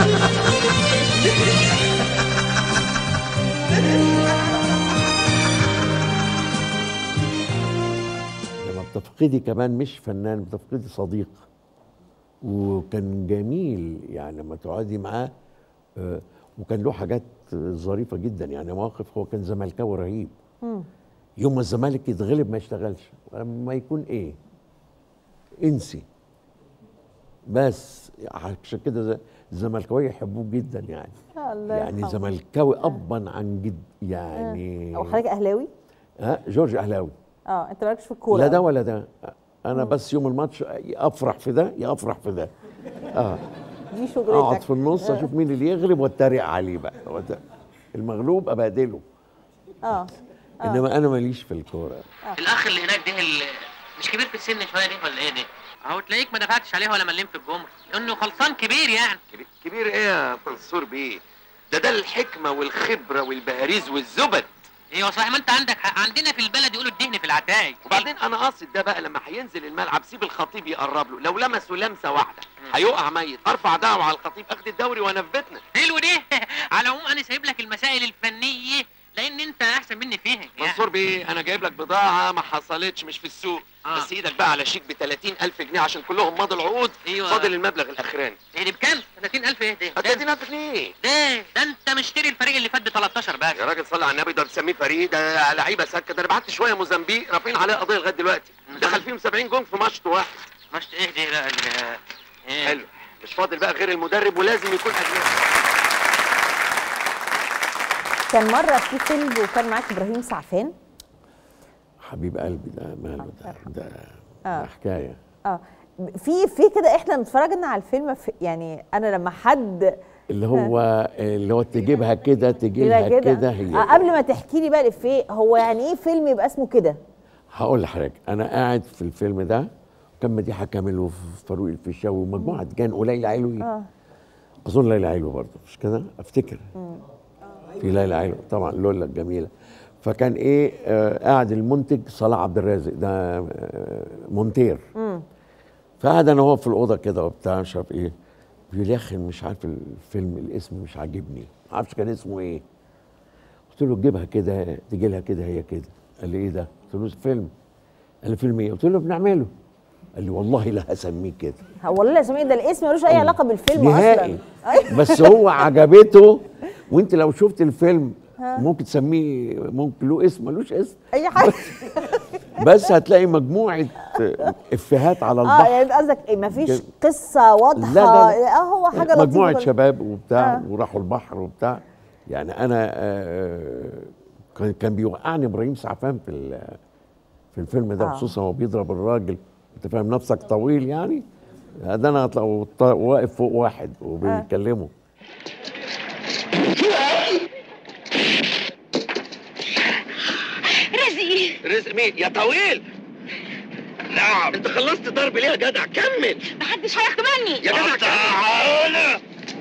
لما بتفقدي كمان مش فنان بتفقدي صديق وكان جميل يعني لما تقعدي معاه آه، وكان له حاجات ظريفه جدا يعني مواقف هو كان زملكاوي رهيب يوم ما الزمالك يتغلب ما يشتغلش لما يكون ايه انسي بس عشان كده ز- الزملكاويه يحبوه جدا يعني الله يعني يرحمه. زملكاوي ابا عن جد يعني او حضرتك اهلاوي ها جورج اهلاوي اه انت مالكش في الكوره لا ده ولا ده انا بس يوم الماتش يا افرح في ده يا افرح في ده اه دي شغلتك اقعد في النص آه. اشوف مين اللي يغلب واتريق عليه بقى هو ده. المغلوب ابهدله اه انما انا ماليش في الكوره الاخ اللي هناك ده اللي مش كبير في السن شويه ده ولا ايه ده؟ اهو تلاقيك ما دفعتش عليه ولا مليم في الجمر لانه خلصان كبير يعني كبير ايه يا منصور بيه ده ده الحكمه والخبره والبهاريز والزبد ايوه صحيح ما انت عندك حق عندنا في البلد يقولوا الدهن في العتايق وبعدين انا قاصد ده بقى لما هينزل الملعب سيب الخطيب يقرب له لو لمسه لمسه واحده هيقع ميت ارفع دعوه على الخطيب اخد الدوري وانا في بيتنا حلو ده على العموم انا سايب لك المسائل الفنيه لان انت احسن مني فيها يعني. منصور بيه انا جايب لك بضاعه ما حصلتش مش في السوق آه. بس ايدك بقى على شيك ب 30000 جنيه عشان كلهم مضوا العقود أيوة. فاضل المبلغ الاخراني ايه دي بكام؟ 30000 ايه ده؟ 30000 جنيه ده ده انت مشتري الفريق اللي فات ب 13 بس يا راجل صلي على النبي ده بتسميه فريق ده لعيبه سكه ده انا بعت شويه موزمبيق رافعين عليه قضيه لغايه دلوقتي دخل فيهم 70 جون في ماتش واحد ماتش ايه ده لا ال- ايه حلو مش فاضل بقى غير المدرب ولازم يكون اجنبي كان مره في فيلم وكان معاك ابراهيم سعفان حبيب قلبي ده ماله ده ده, آه. ده حكايه اه في في كده احنا اتفرجنا على الفيلم في يعني انا لما حد اللي هو اللي هو تجيبها كده تجيبها كده هي آه قبل ما تحكي لي بقى الافيه هو يعني ايه فيلم يبقى اسمه كده هقول لحضرتك انا قاعد في الفيلم ده كان مديحه كامل وفاروق الفيشاوي ومجموعه كان وليلى علوي اه اظن ليلى علوي برضه مش كده افتكر في ليلى علوي طبعا لولا الجميله فكان ايه آه قاعد المنتج صلاح عبد الرازق ده آه مونتير امم فقعد انا وهو في الاوضه كده وبتاع مش عارف ايه بيقول لي يا اخي مش عارف الفيلم الاسم مش عاجبني ما اعرفش كان اسمه ايه قلت له تجيبها كده تجي لها كده هي كده قال لي ايه ده قلت له فيلم قال لي فيلم ايه قلت له بنعمله قال لي والله لا هسميه كده والله لا سمير ده الاسم ملوش اي علاقه بالفيلم نهائي اصلا بس هو عجبته وانت لو شفت الفيلم ها. ممكن تسميه ممكن له اسم ملوش اسم اي حاجه بس هتلاقي مجموعه افيهات على اه البحر يعني انت قصدك إيه مفيش كده. قصه واضحه لا لا لا. اه هو حاجه لطيفه مجموعه كده. شباب وبتاع آه. وراحوا البحر وبتاع يعني انا آه، كان- كان بيوقعني ابراهيم سعفان في ال- في الفيلم ده آه. خصوصا هو بيضرب الراجل انت فاهم نفسك طويل يعني ده انا اطلع وط- واقف فوق واحد وبيتكلموا رزقي رزق مين يا طويل نعم انت خلصت ضرب ليه يا جدع كمل محدش هياخده مني يا جدع تعالى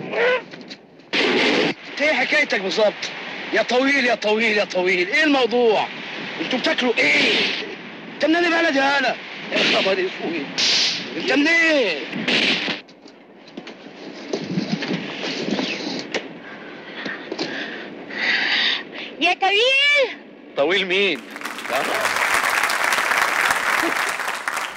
ايه حكايتك بالظبط يا طويل يا طويل يا طويل ايه الموضوع انتوا بتاكلوا ايه انت منين بلد يا هلا يا خبر اسود انت منين يا طويل طويل مين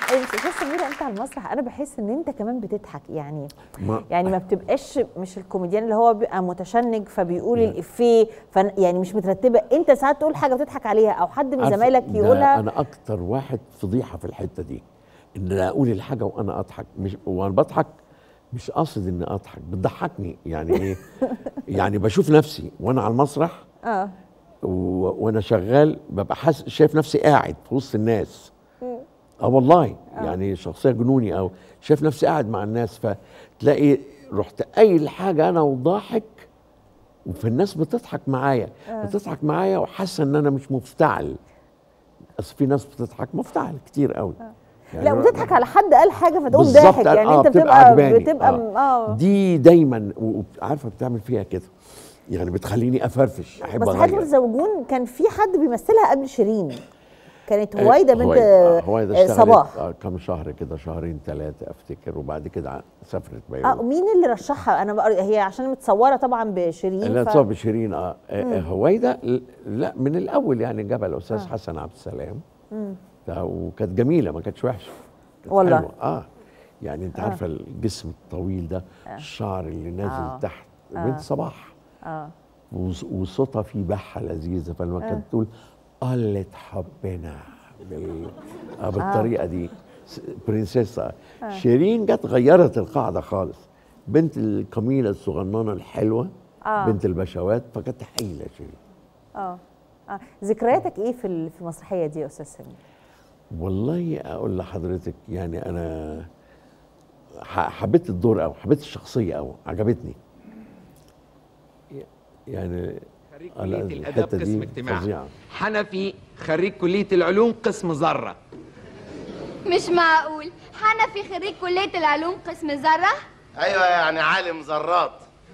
انت استاذ سمير انت على المسرح انا بحس ان انت كمان بتضحك يعني ما يعني ما بتبقاش مش الكوميديان اللي هو بيبقى متشنج فبيقول الافيه فن يعني مش مترتبه انت ساعات تقول حاجه بتضحك عليها او حد من عارفة، زمايلك ده يقولها انا اكتر واحد فضيحه في الحته دي ان أنا اقول الحاجه وانا اضحك مش وانا بضحك مش قاصد اني اضحك بتضحكني يعني ايه يعني بشوف نفسي وانا على المسرح اه و- وانا شغال ببقى حاسس شايف نفسي قاعد في وسط الناس اه والله يعني شخصيه جنوني او شايف نفسي قاعد مع الناس فتلاقي رحت قايل حاجه انا وضاحك فالناس بتضحك معايا آه. بتضحك معايا وحاسه ان انا مش مفتعل اصل في ناس بتضحك مفتعل كتير قوي لا وتضحك على حد قال حاجه فتقوم بالظبط، ضاحك يعني آه، انت بتبقى بتبقى عجباني. بتبقى آه. اه دي دايما و- وعارفه بتعمل فيها كده يعني بتخليني افرفش احب بس حاجه اغير متزوجون كان في حد بيمثلها قبل شيرين كانت آه، هويدا بنت هويدا- آه، هويدا آه، اشتغلت صباح آه، كام شهر كده شهرين ثلاثه افتكر وبعد كده ع- سافرت اه بيروت مين اللي رشحها انا بقى هي عشان متصوره طبعا بشيرين لا ف- تصاب شيرين اه آه، مم. آه، هويدا ل- لا من الاول يعني جابها الاستاذ آه. حسن عبد السلام مم. ده وكانت جميله ما كانتش وحشه كانت والله. حلوة. اه يعني انت آه. عارفه الجسم الطويل ده الشعر اللي نازل آه. تحت آه. بنت صباح اه وص- وصوتها فيه بحه لذيذه فلما آه. كانت تقول قلة حبنا بال... آه بالطريقه دي س- برنسيسة آه. شيرين جت غيرت القاعده خالص بنت القميله الصغننه الحلوه آه. بنت البشوات فكانت هايله شيرين اه اه ذكرياتك ايه في ال- في المسرحيه دي يا استاذ سمير والله اقول لحضرتك يعني انا ح- حبيت الدور او حبيت الشخصيه او عجبتني يعني خريج أنا كلية الآداب الحتة دي قسم اجتماع فظيعة. حنفي خريج كلية العلوم قسم ذرة مش معقول حنفي خريج كلية العلوم قسم ذرة ايوه يعني عالم ذرات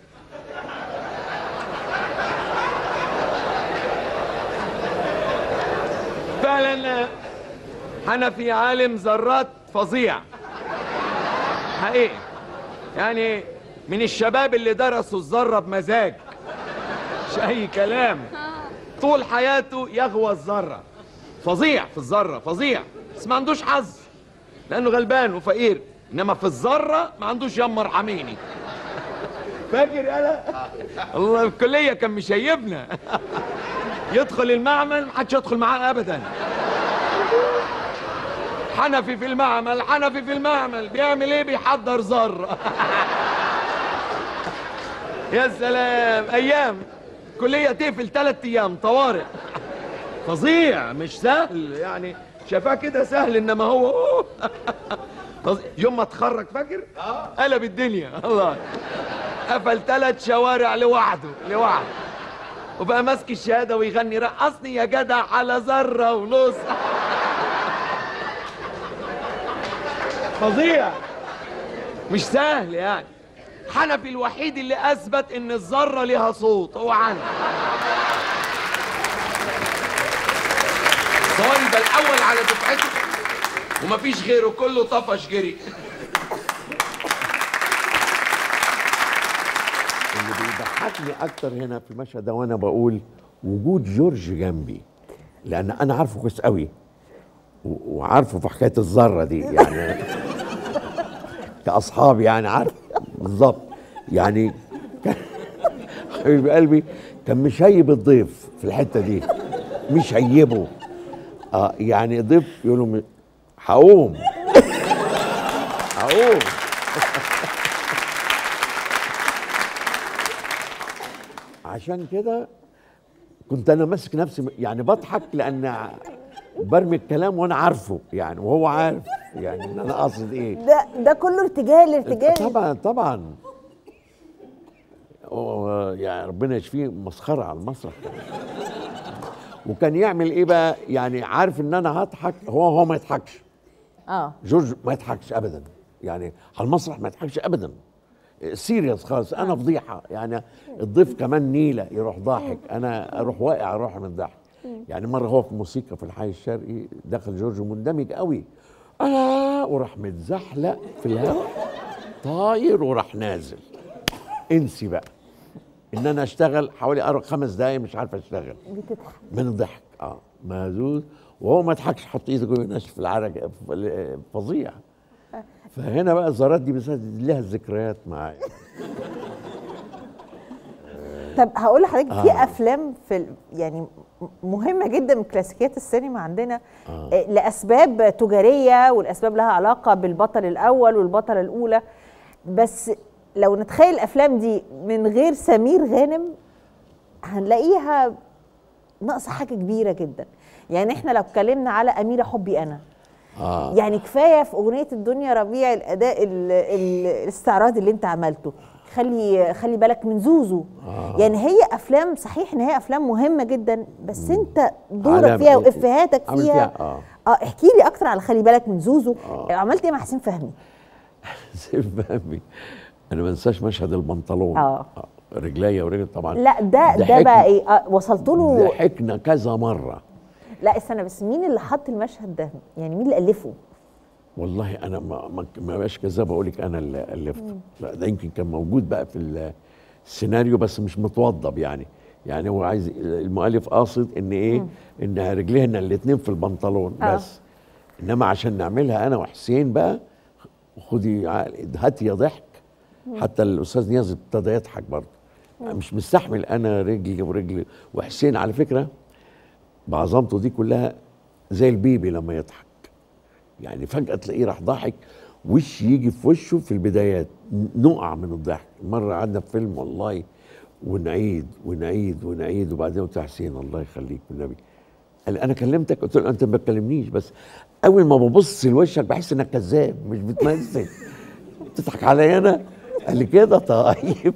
فعلا حنفي عالم ذرات فظيع حقيقي يعني من الشباب اللي درسوا الذرة بمزاج مش أي كلام طول حياته يغوى الذرة فظيع في الذرة فظيع بس ما عندوش حظ لأنه غلبان وفقير إنما في الذرة ما عندوش يما ارحميني فاكر يالا الله الكلية كان مشيبنا يدخل المعمل محدش يدخل معاه أبدا حنفي في المعمل حنفي في المعمل بيعمل ايه بيحضر ذره يا سلام ايام كليه تقفل ثلاث ايام طوارئ فظيع مش سهل يعني شافاه كده سهل انما هو فظيع. يوم ما اتخرج فاكر قلب الدنيا الله قفل ثلاث شوارع لوحده لوحده وبقى ماسك الشهاده ويغني رقصني يا جدع على ذره ونص فظيع مش سهل يعني حنفي الوحيد اللي اثبت ان الذره ليها صوت هو عنه صواري ده الاول على دفعته ومفيش غيره كله طفش جري اللي بيضحكني اكتر هنا في المشهد ده وانا بقول وجود جورج جنبي لان انا عارفه كويس قوي و- وعارفه في حكايه الذره دي يعني كاصحاب يعني عارف بالظبط يعني كان- حبيب قلبي كان مشيب الضيف في الحته دي مش هيبه اه يعني ضيف يقول له م- هقوم هقوم عشان كده كنت انا ماسك نفسي يعني بضحك لان برمي الكلام وانا عارفه يعني وهو عارف يعني ان انا قاصد ايه ده ده كله ارتجال ارتجال طبعا طبعا هو يعني ربنا يشفيه مسخره على المسرح وكان يعمل ايه بقى يعني عارف ان انا هضحك هو هو ما يضحكش اه جورج ما يضحكش ابدا يعني على المسرح ما يضحكش ابدا سيريس خالص انا فضيحه يعني الضيف كمان نيله يروح ضاحك انا اروح واقع اروح من الضحك يعني مره هو في موسيقى في الحي الشرقي دخل جورج مندمج قوي انا وراح متزحلق في الهواء طاير وراح نازل انسي بقى ان انا اشتغل حوالي أربع خمس دقايق مش عارف اشتغل بتضحك من الضحك اه مهزوز وهو ما يضحكش حط ايده جوه ينشف العرق فظيع فهنا بقى الزارات دي بالذات لها ذكريات معايا طب هقول لحضرتك في آه. افلام في ال- يعني م- مهمه جدا من كلاسيكيات السينما عندنا آه. آه، لاسباب تجاريه والاسباب لها علاقه بالبطل الاول والبطله الاولى بس لو نتخيل الافلام دي من غير سمير غانم هنلاقيها ناقصه حاجه كبيره جدا يعني احنا لو اتكلمنا على اميره حبي انا اه يعني كفايه في اغنيه الدنيا ربيع الاداء ال- ال- الاستعراض اللي انت عملته خلي خلي بالك من زوزو آه. يعني هي افلام صحيح ان هي افلام مهمه جدا بس انت دورك علامة فيها إيه؟ وافهاتك عامل فيها فيها اه اه احكي لي اكتر على خلي بالك من زوزو عملت ايه مع حسين فهمي سيف فهمي انا ما انساش مشهد البنطلون اه رجليا ورجل طبعا لا ده ده ضحكنا- بقى ايه آه وصلت له ضحكنا كذا مره لا استنى بس مين اللي حط المشهد ده يعني مين اللي الفه والله انا ما ما ما بقاش كذاب اقول لك انا اللي الفته لا ده يمكن كان موجود بقى في السيناريو بس مش متوضب يعني يعني هو عايز المؤلف قاصد ان ايه ان رجلينا الاثنين في البنطلون آه. بس انما عشان نعملها انا وحسين بقى خدي عقل- هات يا ضحك حتى الاستاذ نياز ابتدى يضحك برضه مش مستحمل انا رجلي ورجلي وحسين على فكره بعظمته دي كلها زي البيبي لما يضحك يعني فجأة تلاقيه راح ضاحك وش يجي في وشه في البدايات ن- نقع من الضحك مرة قعدنا في فيلم والله ونعيد ونعيد ونعيد وبعدين قلت له حسين الله يخليك والنبي قال انا كلمتك قلت له انت ما بتكلمنيش بس اول ما ببص لوشك بحس انك كذاب مش بتمثل تضحك عليا انا قال لي كده طيب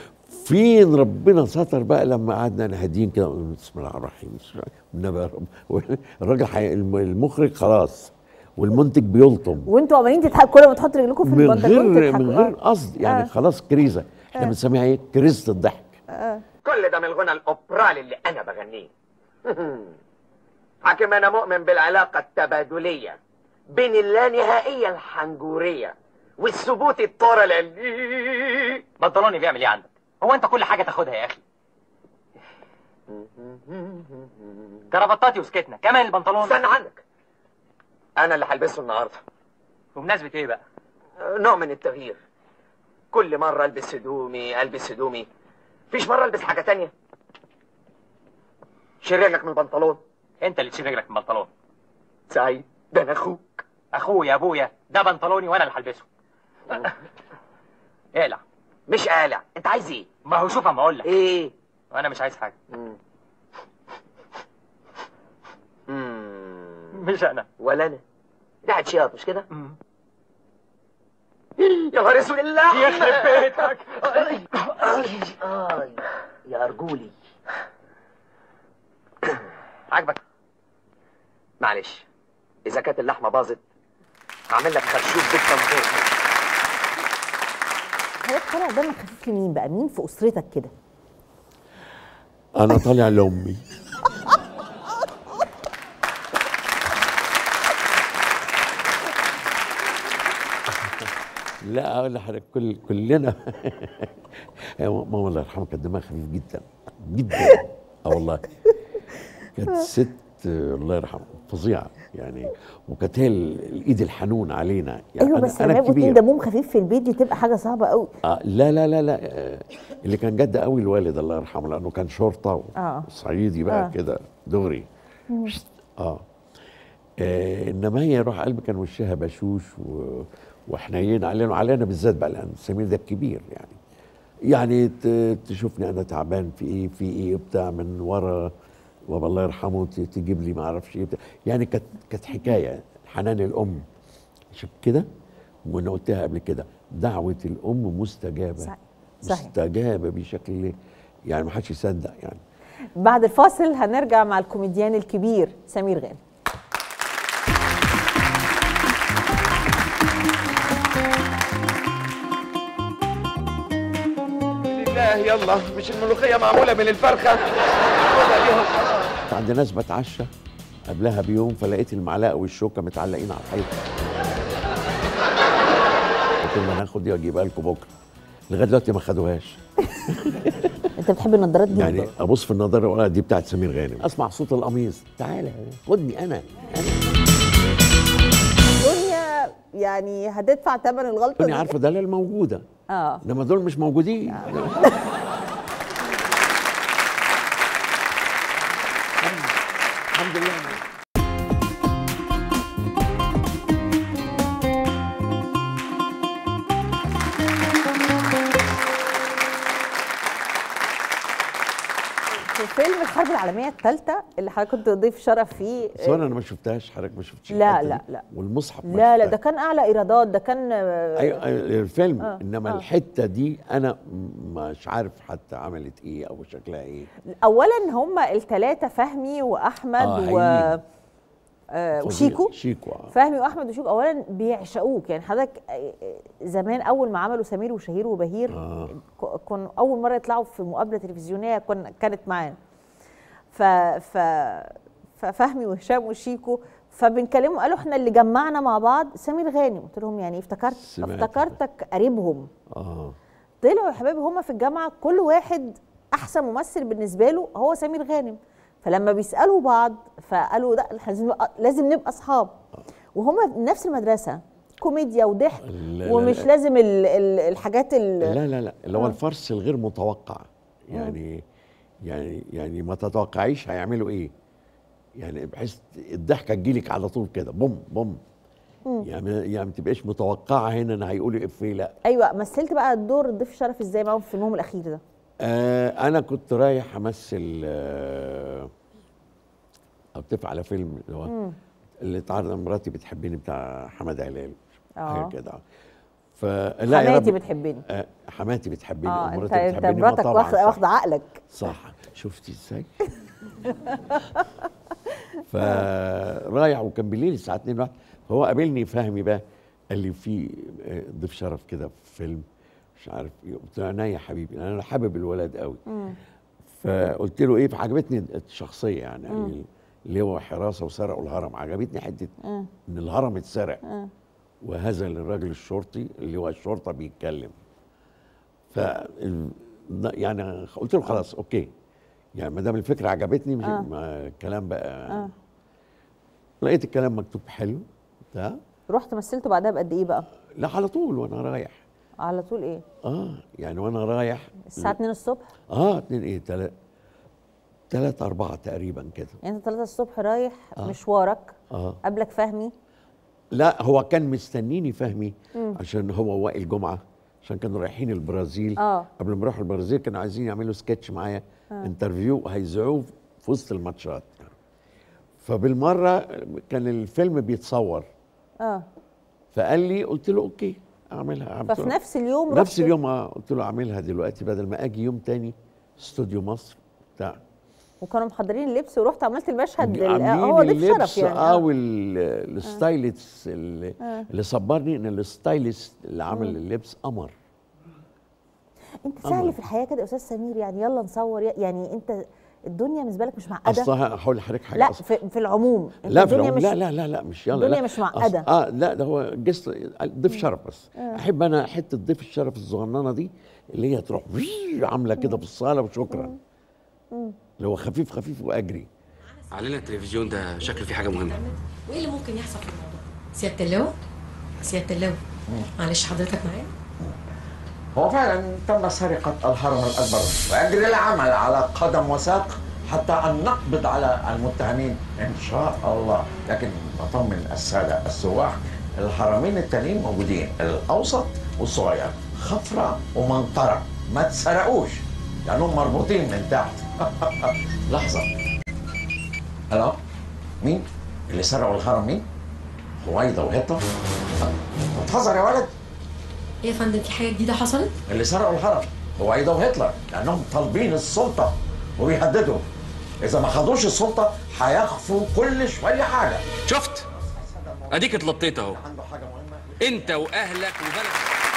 فين ربنا ستر بقى لما قعدنا نهدين كده بسم الله الرحمن الرحيم بسم الله والنبي يا رب الراجل حي... الم- المخرج خلاص والمنتج بيلطم وانتوا عمالين تضحكوا كل ما تحط رجلكم في من البنطلون غير تضحكوا من غير آه. قصد يعني آه. خلاص كريزه احنا آه. بنسميها ايه كريزه الضحك آه. كل ده من الغنى الاوبرالي اللي انا بغنيه حاكم انا مؤمن بالعلاقه التبادليه بين اللانهائيه الحنجوريه والثبوت الطار العلمي بنطلوني بيعمل ايه عندك؟ هو انت كل حاجه تاخدها يا اخي كرافتاتي وسكتنا كمان البنطلون استنى عنك انا اللي هلبسه النهارده بمناسبه ايه بقى؟ نوع من التغيير كل مرة البس هدومي البس هدومي فيش مرة البس حاجة تانية شيل رجلك من البنطلون انت اللي تشيل رجلك من البنطلون سعيد ده انا اخوك اخويا ابويا ده بنطلوني وانا اللي هلبسه اقلع مش قالع انت عايز ايه ما هو شوف اما اقول لك ايه وانا مش عايز حاجه مش انا ولا انا قاعد شياط مش كده يا نهار اسود الله يخرب بيتك آي آي يا ارجولي عاجبك معلش اذا كانت اللحمه باظت هعمل لك خرشوف بالتنظير حضرتك طالع دمك خفيف لمين بقى مين في اسرتك كده انا طالع لامي لا اقول لحضرتك كل كلنا يا ماما الله يرحمها كانت دماغها خفيف جدا جدا اه والله كانت ست آه، الله يرحمها فظيعه يعني وكانت هي ال- الايد الحنون علينا يعني ايوه أنا- بس أنا لما يبقوا اتنين الكبير. دمهم خفيف في البيت دي تبقى حاجه صعبه قوي آه لا لا لا لا آه اللي كان جد قوي الوالد الله يرحمه لانه كان شرطه اه صعيدي بقى آه. كده دغري آه. اه انما هي روح قلبي كان وشها بشوش و... وحنين علينا وعلينا بالذات بقى لان سمير ده الكبير يعني يعني ت... تشوفني انا تعبان في ايه في ايه بتاع من ورا وابا الله يرحمه ت- تجيب لي ما اعرفش ايه بتاع. يعني كانت كانت حكايه حنان الام عشان كده وانا قلتها قبل كده دعوه الام مستجابه صحيح. صحيح. مستجابه بشكل يعني ما حدش يصدق يعني بعد الفاصل هنرجع مع الكوميديان الكبير سمير غانم لله يلا مش الملوخيه معموله من الفرخه خدها ليهم خلاص. عند ناس بتعشى قبلها بيوم فلقيت المعلقه والشوكه متعلقين على الحيطه قلت لهم انا هاخد دي واجيبها لكم بكره لغايه دلوقتي ما خدوهاش انت بتحب النضارات جدا يعني ابص في النظاره ولا دي بتاعت سمير غانم اسمع صوت القميص تعالى خدني انا دنيا يعني هتدفع ثمن الغلطه تكوني دي عارفه ده الموجوده اه انما دول مش موجودين الحمد لله في فيلم الحرب العالميه الثالثه اللي حضرتك كنت ضيف شرف فيه صور انا ما شفتهاش حضرتك ما شفتش لا الحتة لا دي. لا والمصحف ما لا لا شفتهاش. ده كان اعلى ايرادات ده كان آه، ايوه أيوة، الفيلم آه، انما آه. الحته دي انا مش عارف حتى عملت ايه او شكلها ايه اولا هم الثلاثه فهمي واحمد آه، و هايلين. آه فظيع. وشيكو شيكو آه. فهمي واحمد وشيكو اولا بيعشقوك يعني حضرتك آه، آه، زمان اول ما عملوا سمير وشهير وبهير آه. ك- كانوا اول مره يطلعوا في مقابله تلفزيونيه كن كانت معانا ف ف ففهمي وهشام وشيكو فبنكلمهم قالوا احنا اللي جمعنا مع بعض سمير غانم قلت لهم يعني افتكرت سمعت افتكرتك قريبهم اه طلعوا يا حبايبي هما في الجامعه كل واحد احسن ممثل بالنسبه له هو سمير غانم فلما بيسالوا بعض فقالوا لا إحنا لازم نبقى لازم نبقى اصحاب وهما نفس المدرسه كوميديا وضحك لا، لا، ومش لا. لازم ال ال الحاجات ال لا لا لا اللي هو آه. الفرس الغير متوقع يعني يعني يعني ما تتوقعيش هيعملوا ايه يعني بحيث الضحكه تجيلك على طول كده بوم بوم مم. يعني يعني ما تبقاش متوقعه هنا ان هيقولوا افيه لا ايوه مثلت بقى الدور ضيف الشرف ازاي معاهم في فيلمهم الاخير ده آه انا كنت رايح امثل آه او اتفق على فيلم اللي هو مم. اللي اتعرض مراتي بتحبني بتاع حمد هلال آه. حاجه كده فلا يا حماتي رب- بتحبني آه حماتي بتحبني اه أو انت مراتي انت بتحبني ما مراتك طبعاً واخده صح. واخده عقلك صح شفتي ازاي فرايح وكان بالليل الساعه 2 واحد فهو قابلني فهمي بقى قال لي في آه، ضيف شرف كده في فيلم مش عارف ايه قلت له عينيا يا حبيبي انا حابب الولد قوي فقلت له ايه فعجبتني الشخصيه يعني مم. يعني اللي هو حراسه وسرقوا الهرم عجبتني حته آه. ان الهرم اتسرق آه. وهذا الراجل الشرطي اللي هو الشرطه بيتكلم ف يعني قلت له خلاص اوكي يعني ما دام الفكره عجبتني مش آه. ما الكلام بقى اه لقيت الكلام مكتوب حلو بتاع رحت مثلته بعدها بقد ايه بقى لا على طول وانا رايح على طول ايه اه يعني وانا رايح الساعه 2 الصبح اه اتنين ايه تلات تلات أربعة تقريبا كده يعني انت 3 الصبح رايح آه. مشوارك اه قبلك فهمي لا هو كان مستنيني فهمي مم. عشان هو وائل جمعة عشان كانوا رايحين البرازيل اه قبل ما يروحوا البرازيل كانوا عايزين يعملوا سكتش معايا آه. انترفيو هيذيعوه في وسط الماتشات فبالمرة كان الفيلم بيتصور اه فقال لي قلت له اوكي اعملها ففي نفس اليوم نفس رحت- اليوم اه قلت له اعملها دلوقتي بدل ما اجي يوم تاني استوديو مصر بتاع وكانوا محضرين اللبس ورحت عملت المشهد ال- عاملين هو ضيف اللبس شرف يعني اه آه. والستايلست اللي, آه. اللي صبرني ان الستايلست اللي عمل مم. اللبس قمر انت قمر. سهل في الحياه كده يا استاذ سمير يعني يلا نصور يعني انت الدنيا بالنسبه لك مش معقده اصلا هقول لحضرتك حاجه لا أصلاً. في, في العموم انت لا في الدنيا العموم مش لا لا لا لا مش يلا الدنيا لا. مش معقدة. أصل- اه لا ده هو جست ضيف شرف بس آه. احب انا حته ضيف الشرف الصغننه دي اللي هي تروح ويي عامله كده في الصاله وشكرا مم. اللي هو خفيف خفيف واجري علينا التلفزيون ده شكله فيه حاجه مهمه وايه اللي ممكن يحصل في الموضوع؟ سيادة اللواء؟ سيادة اللواء معلش حضرتك معايا؟ هو فعلا تم سرقة الهرم الأكبر ويجري العمل على قدم وساق حتى أن نقبض على المتهمين إن شاء الله لكن بطمن السادة السواح الهرمين التانيين موجودين الأوسط والصغير خفرة ومنطرة ما تسرقوش لأنهم مربوطين من تحت لحظة ألو مين؟ اللي سرقوا الهرم مين؟ هويدا وهيطة؟ بتهزر يا ولد؟ ايه يا فندم في حاجة جديدة حصلت؟ اللي سرقوا الهرم هويدا وهتلر لانهم طالبين السلطه وبيهددوا اذا ما خدوش السلطه هيخفوا كل شويه حاجه شفت اديك اتلطيت اهو انت واهلك وبلدك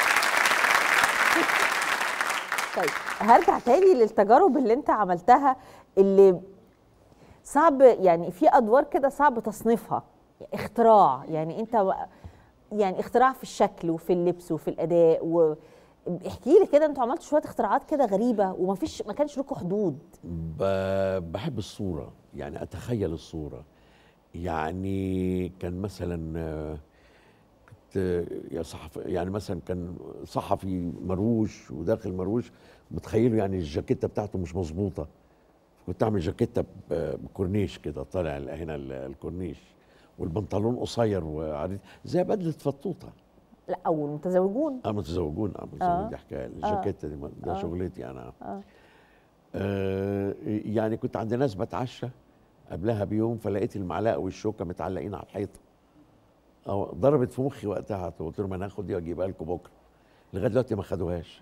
طيب هرجع تاني للتجارب اللي انت عملتها اللي صعب يعني في ادوار كده صعب تصنيفها اختراع يعني انت و- يعني اختراع في الشكل وفي اللبس وفي الاداء و احكي لي كده انتوا عملتوا شويه اختراعات كده غريبه ومفيش ما كانش لكم حدود ب- بحب الصورة يعني أتخيل الصورة يعني كان مثلا آه، كنت آه، يا صحفي يعني مثلا كان صحفي مروش وداخل مروش متخيله يعني الجاكيتة بتاعته مش مظبوطة كنت أعمل جاكيتة ب- بكورنيش كده طالع ال- هنا ال- الكورنيش والبنطلون قصير وعريض زي بدلة فطوطة لا او المتزوجون اه متزوجون اه متزوجون آه. دي حكايه آه. الجاكيته دي ده آه. شغلتي انا اه آه يعني كنت عند ناس بتعشى قبلها بيوم فلقيت المعلقه والشوكه متعلقين على الحيطه اه ضربت في مخي وقتها قلت لهم انا هاخد دي واجيبها لكم بكره لغايه دلوقتي ما خدوهاش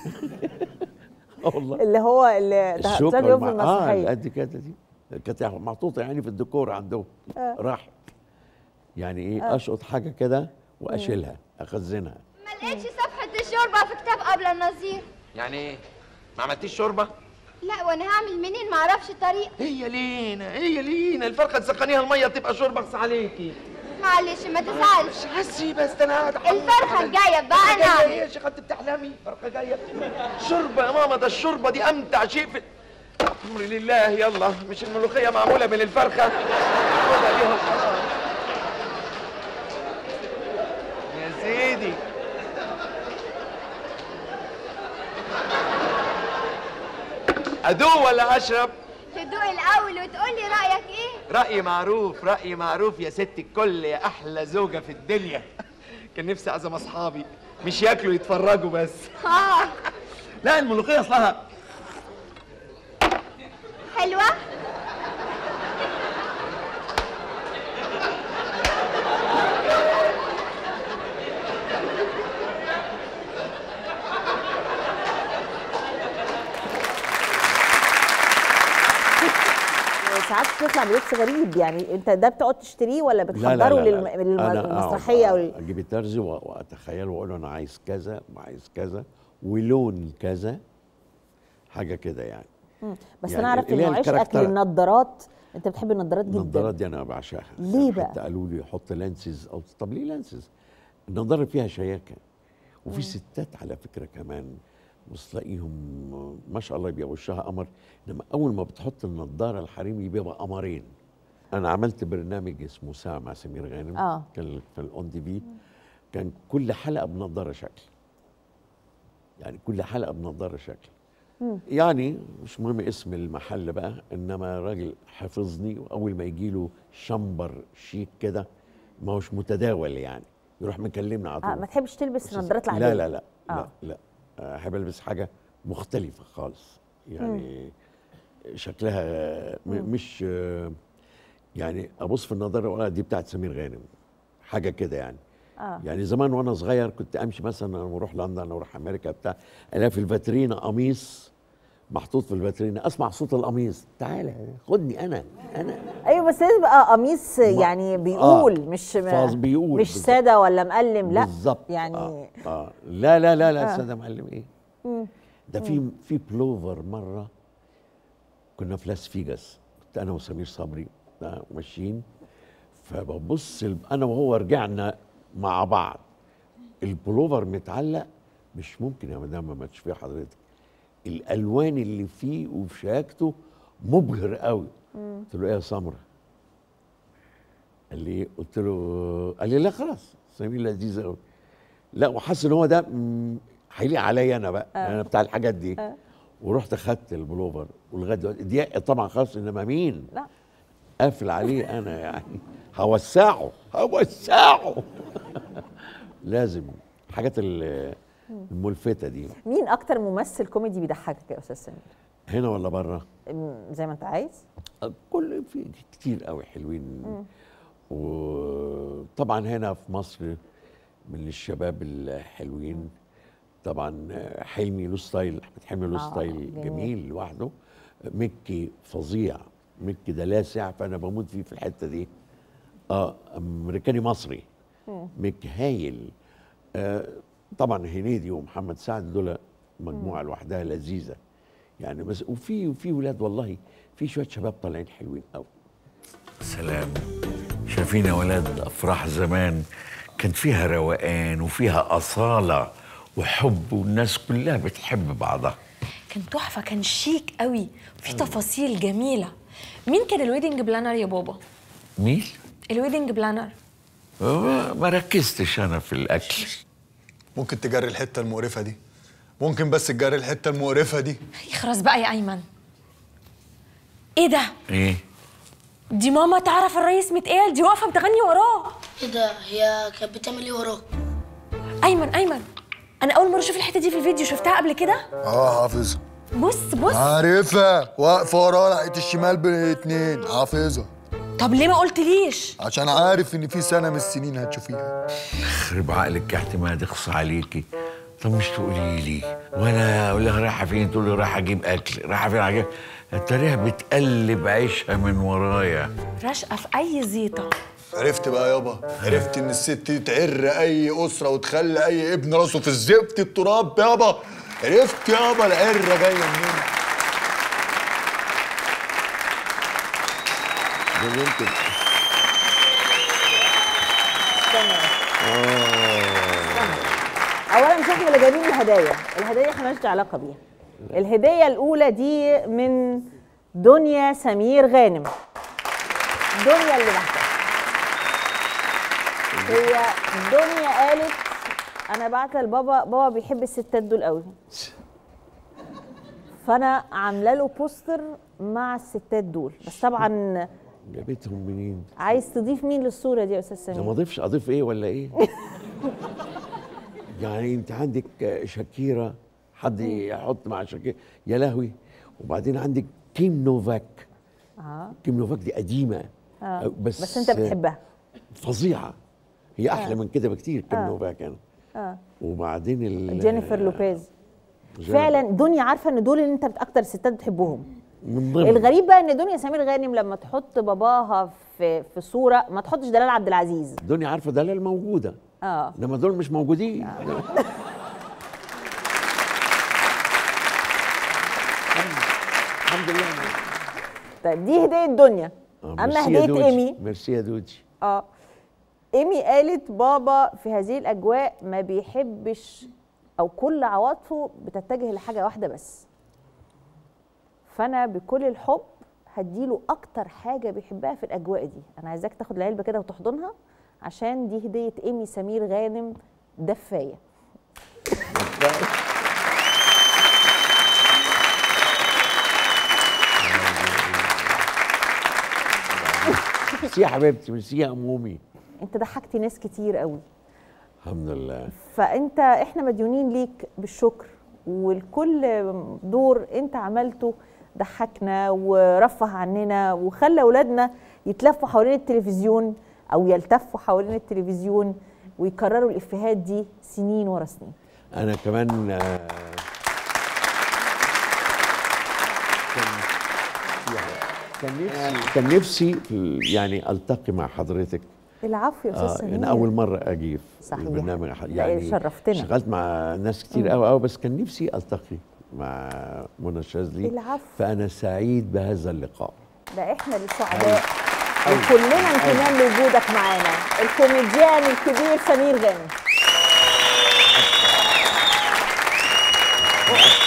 اه والله اللي هو اللي ده الشوكه تاني يوم في والمع- اه المسرحيه قد كده دي كانت محطوطه يعني في الديكور عندهم آه. راحت يعني ايه آه. اشقط حاجه كده واشيلها اخزنها ما لقيتش صفحة الشوربة في كتاب قبل النظير يعني ايه ما عملتيش شوربه لا وانا هعمل منين معرفش الطريق هي لينا هي لينا الفرخه تسخنيها الميه تبقى شوربه اغص عليكي معلش ما تزعلش حسي بس ده انا قاعد أحمر الفرخة عليك. الجاية بقى فرخة انا جاية ايه يا شيخه انت بتحلمي فرخه جايه شوربه يا ماما ده الشوربه دي امتع شيء في امر لله يلا مش الملوخيه معموله من الفرخه خدها ليها خلاص يا سيدي ادوق ولا اشرب تدوق الاول وتقول لي رايك ايه رأيي معروف رأيي معروف يا ست الكل يا أحلى زوجة في الدنيا كان نفسي أعزم أصحابي مش ياكلوا يتفرجوا بس اه لا الملوخية أصلها حلوه ساعات بتطلع بلبس غريب يعني انت ده بتقعد تشتريه ولا لا بتحضره لا لا للم- لا. للم- أنا للمسرحيه أقعد وال... اجيب الترزي و- واتخيله واقول له انا عايز كذا وعايز كذا ولون كذا حاجه كده يعني مم. بس يعني انا عرفت اللي هي انه عشقك الكاركتر- للنضارات انت بتحب النضارات جدا النضارات دي انا بعشقها ليه بقى؟ حتى قالوا لي حط لانسز او طب ليه لانسز النضاره فيها شياكه وفي مم. ستات على فكره كمان بص تلاقيهم ما شاء الله بيبقى وشها قمر انما اول ما بتحط النضاره الحريمي بيبقى قمرين انا عملت برنامج اسمه ساعه مع سمير غانم آه. كان في الاون تي في كان كل حلقه بنضاره شكل يعني كل حلقه بنضاره شكل يعني مش مهم اسم المحل بقى انما راجل حفظني واول ما يجي له شمبر شيك كده ما هوش متداول يعني يروح مكلمنا على طول آه ما تحبش تلبس النضارات العاديه لا لا لا آه. لا لا آه، احب البس حاجه مختلفه خالص يعني شكلها م- مم. مش آه، يعني ابص في النظاره واقول آه، دي بتاعت سمير غانم حاجه كده يعني اه يعني زمان وانا صغير كنت امشي مثلا انا بروح لندن اروح امريكا بتاع الاقي في الفاترينا قميص محطوط في الفاترينا اسمع صوت القميص تعالى خدني انا انا ايوه بس لازم يبقى قميص يعني بيقول مش فاز بيقول مش بالظبط. ساده ولا مقلم لا بالظبط يعني آه. آه. لا لا لا لا آه. استاذ معلم ايه مم. ده في في بلوفر مره كنا في لاس فيجاس كنت انا وسمير صبري آه، ماشيين فببص ال- انا وهو رجعنا مع بعض البلوفر متعلق مش ممكن يا مدام ما تشوفيه حضرتك الالوان اللي فيه وفي شياكته مبهر قوي مم. قلت له ايه يا سمره قال لي إيه؟ قلت له قال لي لا خلاص سمير لذيذ قوي لا وحاسس ان هو ده مم، هيليق عليا انا بقى آه. انا بتاع الحاجات دي آه. ورحت خدت البلوفر ولغايه دلوقتي دي طبعا خلاص انما مين لا قافل عليه انا يعني هوسعه هوسعه لازم الحاجات ال- الملفته دي مين اكتر ممثل كوميدي بيضحكك يا استاذ سمير هنا ولا بره أم، زي ما انت عايز كل في كتير قوي حلوين مم. وطبعا هنا في مصر من الشباب الحلوين طبعا حلمي له ستايل احمد حلمي له آه، ستايل جميل. جميل لوحده مكي فظيع مكي ده لاسع فانا بموت فيه في الحته دي اه امريكاني مصري مم. مكي هايل آه طبعا هنيدي ومحمد سعد دول مجموعه لوحدها لذيذه يعني بس وفي وفي ولاد والله في شويه شباب طالعين حلوين قوي سلام شايفين يا ولاد افراح زمان كان فيها روقان وفيها اصاله وحب والناس كلها بتحب بعضها كان تحفه كان شيك قوي في تفاصيل جميله مين كان الويدنج بلانر يا بابا مين؟ الويدنج بلانر ما ما ركزتش انا في الاكل ممكن تجري الحته المقرفه دي ممكن بس تجري الحته المقرفه دي يخرس بقى يا ايمن ايه ده ايه دي ماما تعرف الرئيس متقال دي واقفه بتغني وراه ايه ده هي كانت بتعمل ايه وراه ايمن ايمن انا اول مره اشوف الحته دي في الفيديو شفتها قبل كده اه حافظها بص بص عارفها واقفه وراه ناحيه الشمال باتنين حافظها طب ليه ما قلتليش عشان عارف ان في سنه من السنين هتشوفيها يخرب عقلك يا اعتماد اخص عليكي طب مش تقولي لي وانا اقول لها رايحه فين تقول لي رايحه اجيب اكل رايحه فين اجيب انت ليه بتقلب عيشها من ورايا رشقه في اي زيطه عرفت بقى يابا عرفت ان الست دي تعر اي اسره وتخلي اي ابن راسه في الزفت التراب يابا عرفت يابا العره جايه منين ده يمكن اولا مش احنا اللي جايبين الهدايا الهدايا احنا مالناش علاقه بيها الهديه الاولى دي من دنيا سمير غانم دنيا اللي بعتها هي دنيا قالت انا بعتها لبابا بابا بيحب الستات دول قوي فانا عامله له بوستر مع الستات دول بس طبعا جابتهم منين؟ عايز تضيف مين للصوره دي يا استاذ ده ما سمير اضيفش اضيف ايه ولا ايه؟ يعني انت عندك شاكيرا حد يحط مع شاكيرا يا لهوي وبعدين عندك كيم نوفاك اه كيم نوفاك دي قديمه اه بس بس انت بتحبها فظيعه هي احلى آه. من كده بكتير كيم آه. نوفاك انا اه وبعدين ال- جينيفر لوبيز جينيفر. فعلا دنيا عارفه ان دول اللي انت اكتر ستات بتحبهم من ضمن الغريب بقى ان دنيا سمير غانم لما تحط باباها في في صوره ما تحطش دلال عبد العزيز الدنيا عارفه دلال موجوده اه انما دول مش موجودين الحمد لله طيب دي هديه دنيا آه، اما ميرسي يا هديه دوجي. ايمي ميرسي يا دوجي اه ايمي قالت بابا في هذه الاجواء ما بيحبش او كل عواطفه بتتجه لحاجه واحده بس فانا بكل الحب هديله اكتر حاجه بيحبها في الاجواء دي انا عايزاك تاخد العلبه كده وتحضنها عشان دي هديه ايمي سمير غانم دفايه ميرسي يا حبيبتي ميرسي يا امومي انت ضحكتي ناس كتير قوي الحمد لله فانت احنا مديونين ليك بالشكر والكل دور انت عملته ضحكنا ورفه عننا وخلى اولادنا يتلفوا حوالين التلفزيون او يلتفوا حوالين التلفزيون ويكرروا الافيهات دي سنين ورا سنين انا كمان آه، كان نفسي كان نفسي يعني التقي مع حضرتك العفو يا استاذ اه سمير انا اول مره اجي في صحيح. البرنامج لا، يعني شرفتنا. اشتغلت مع ناس كتير مم. قوي قوي بس كان نفسي التقي مع منى الشاذلي العفو. فانا سعيد بهذا اللقاء ده احنا اللي سعداء وكلنا امتنان لوجودك معانا الكوميديان الكبير سمير غانم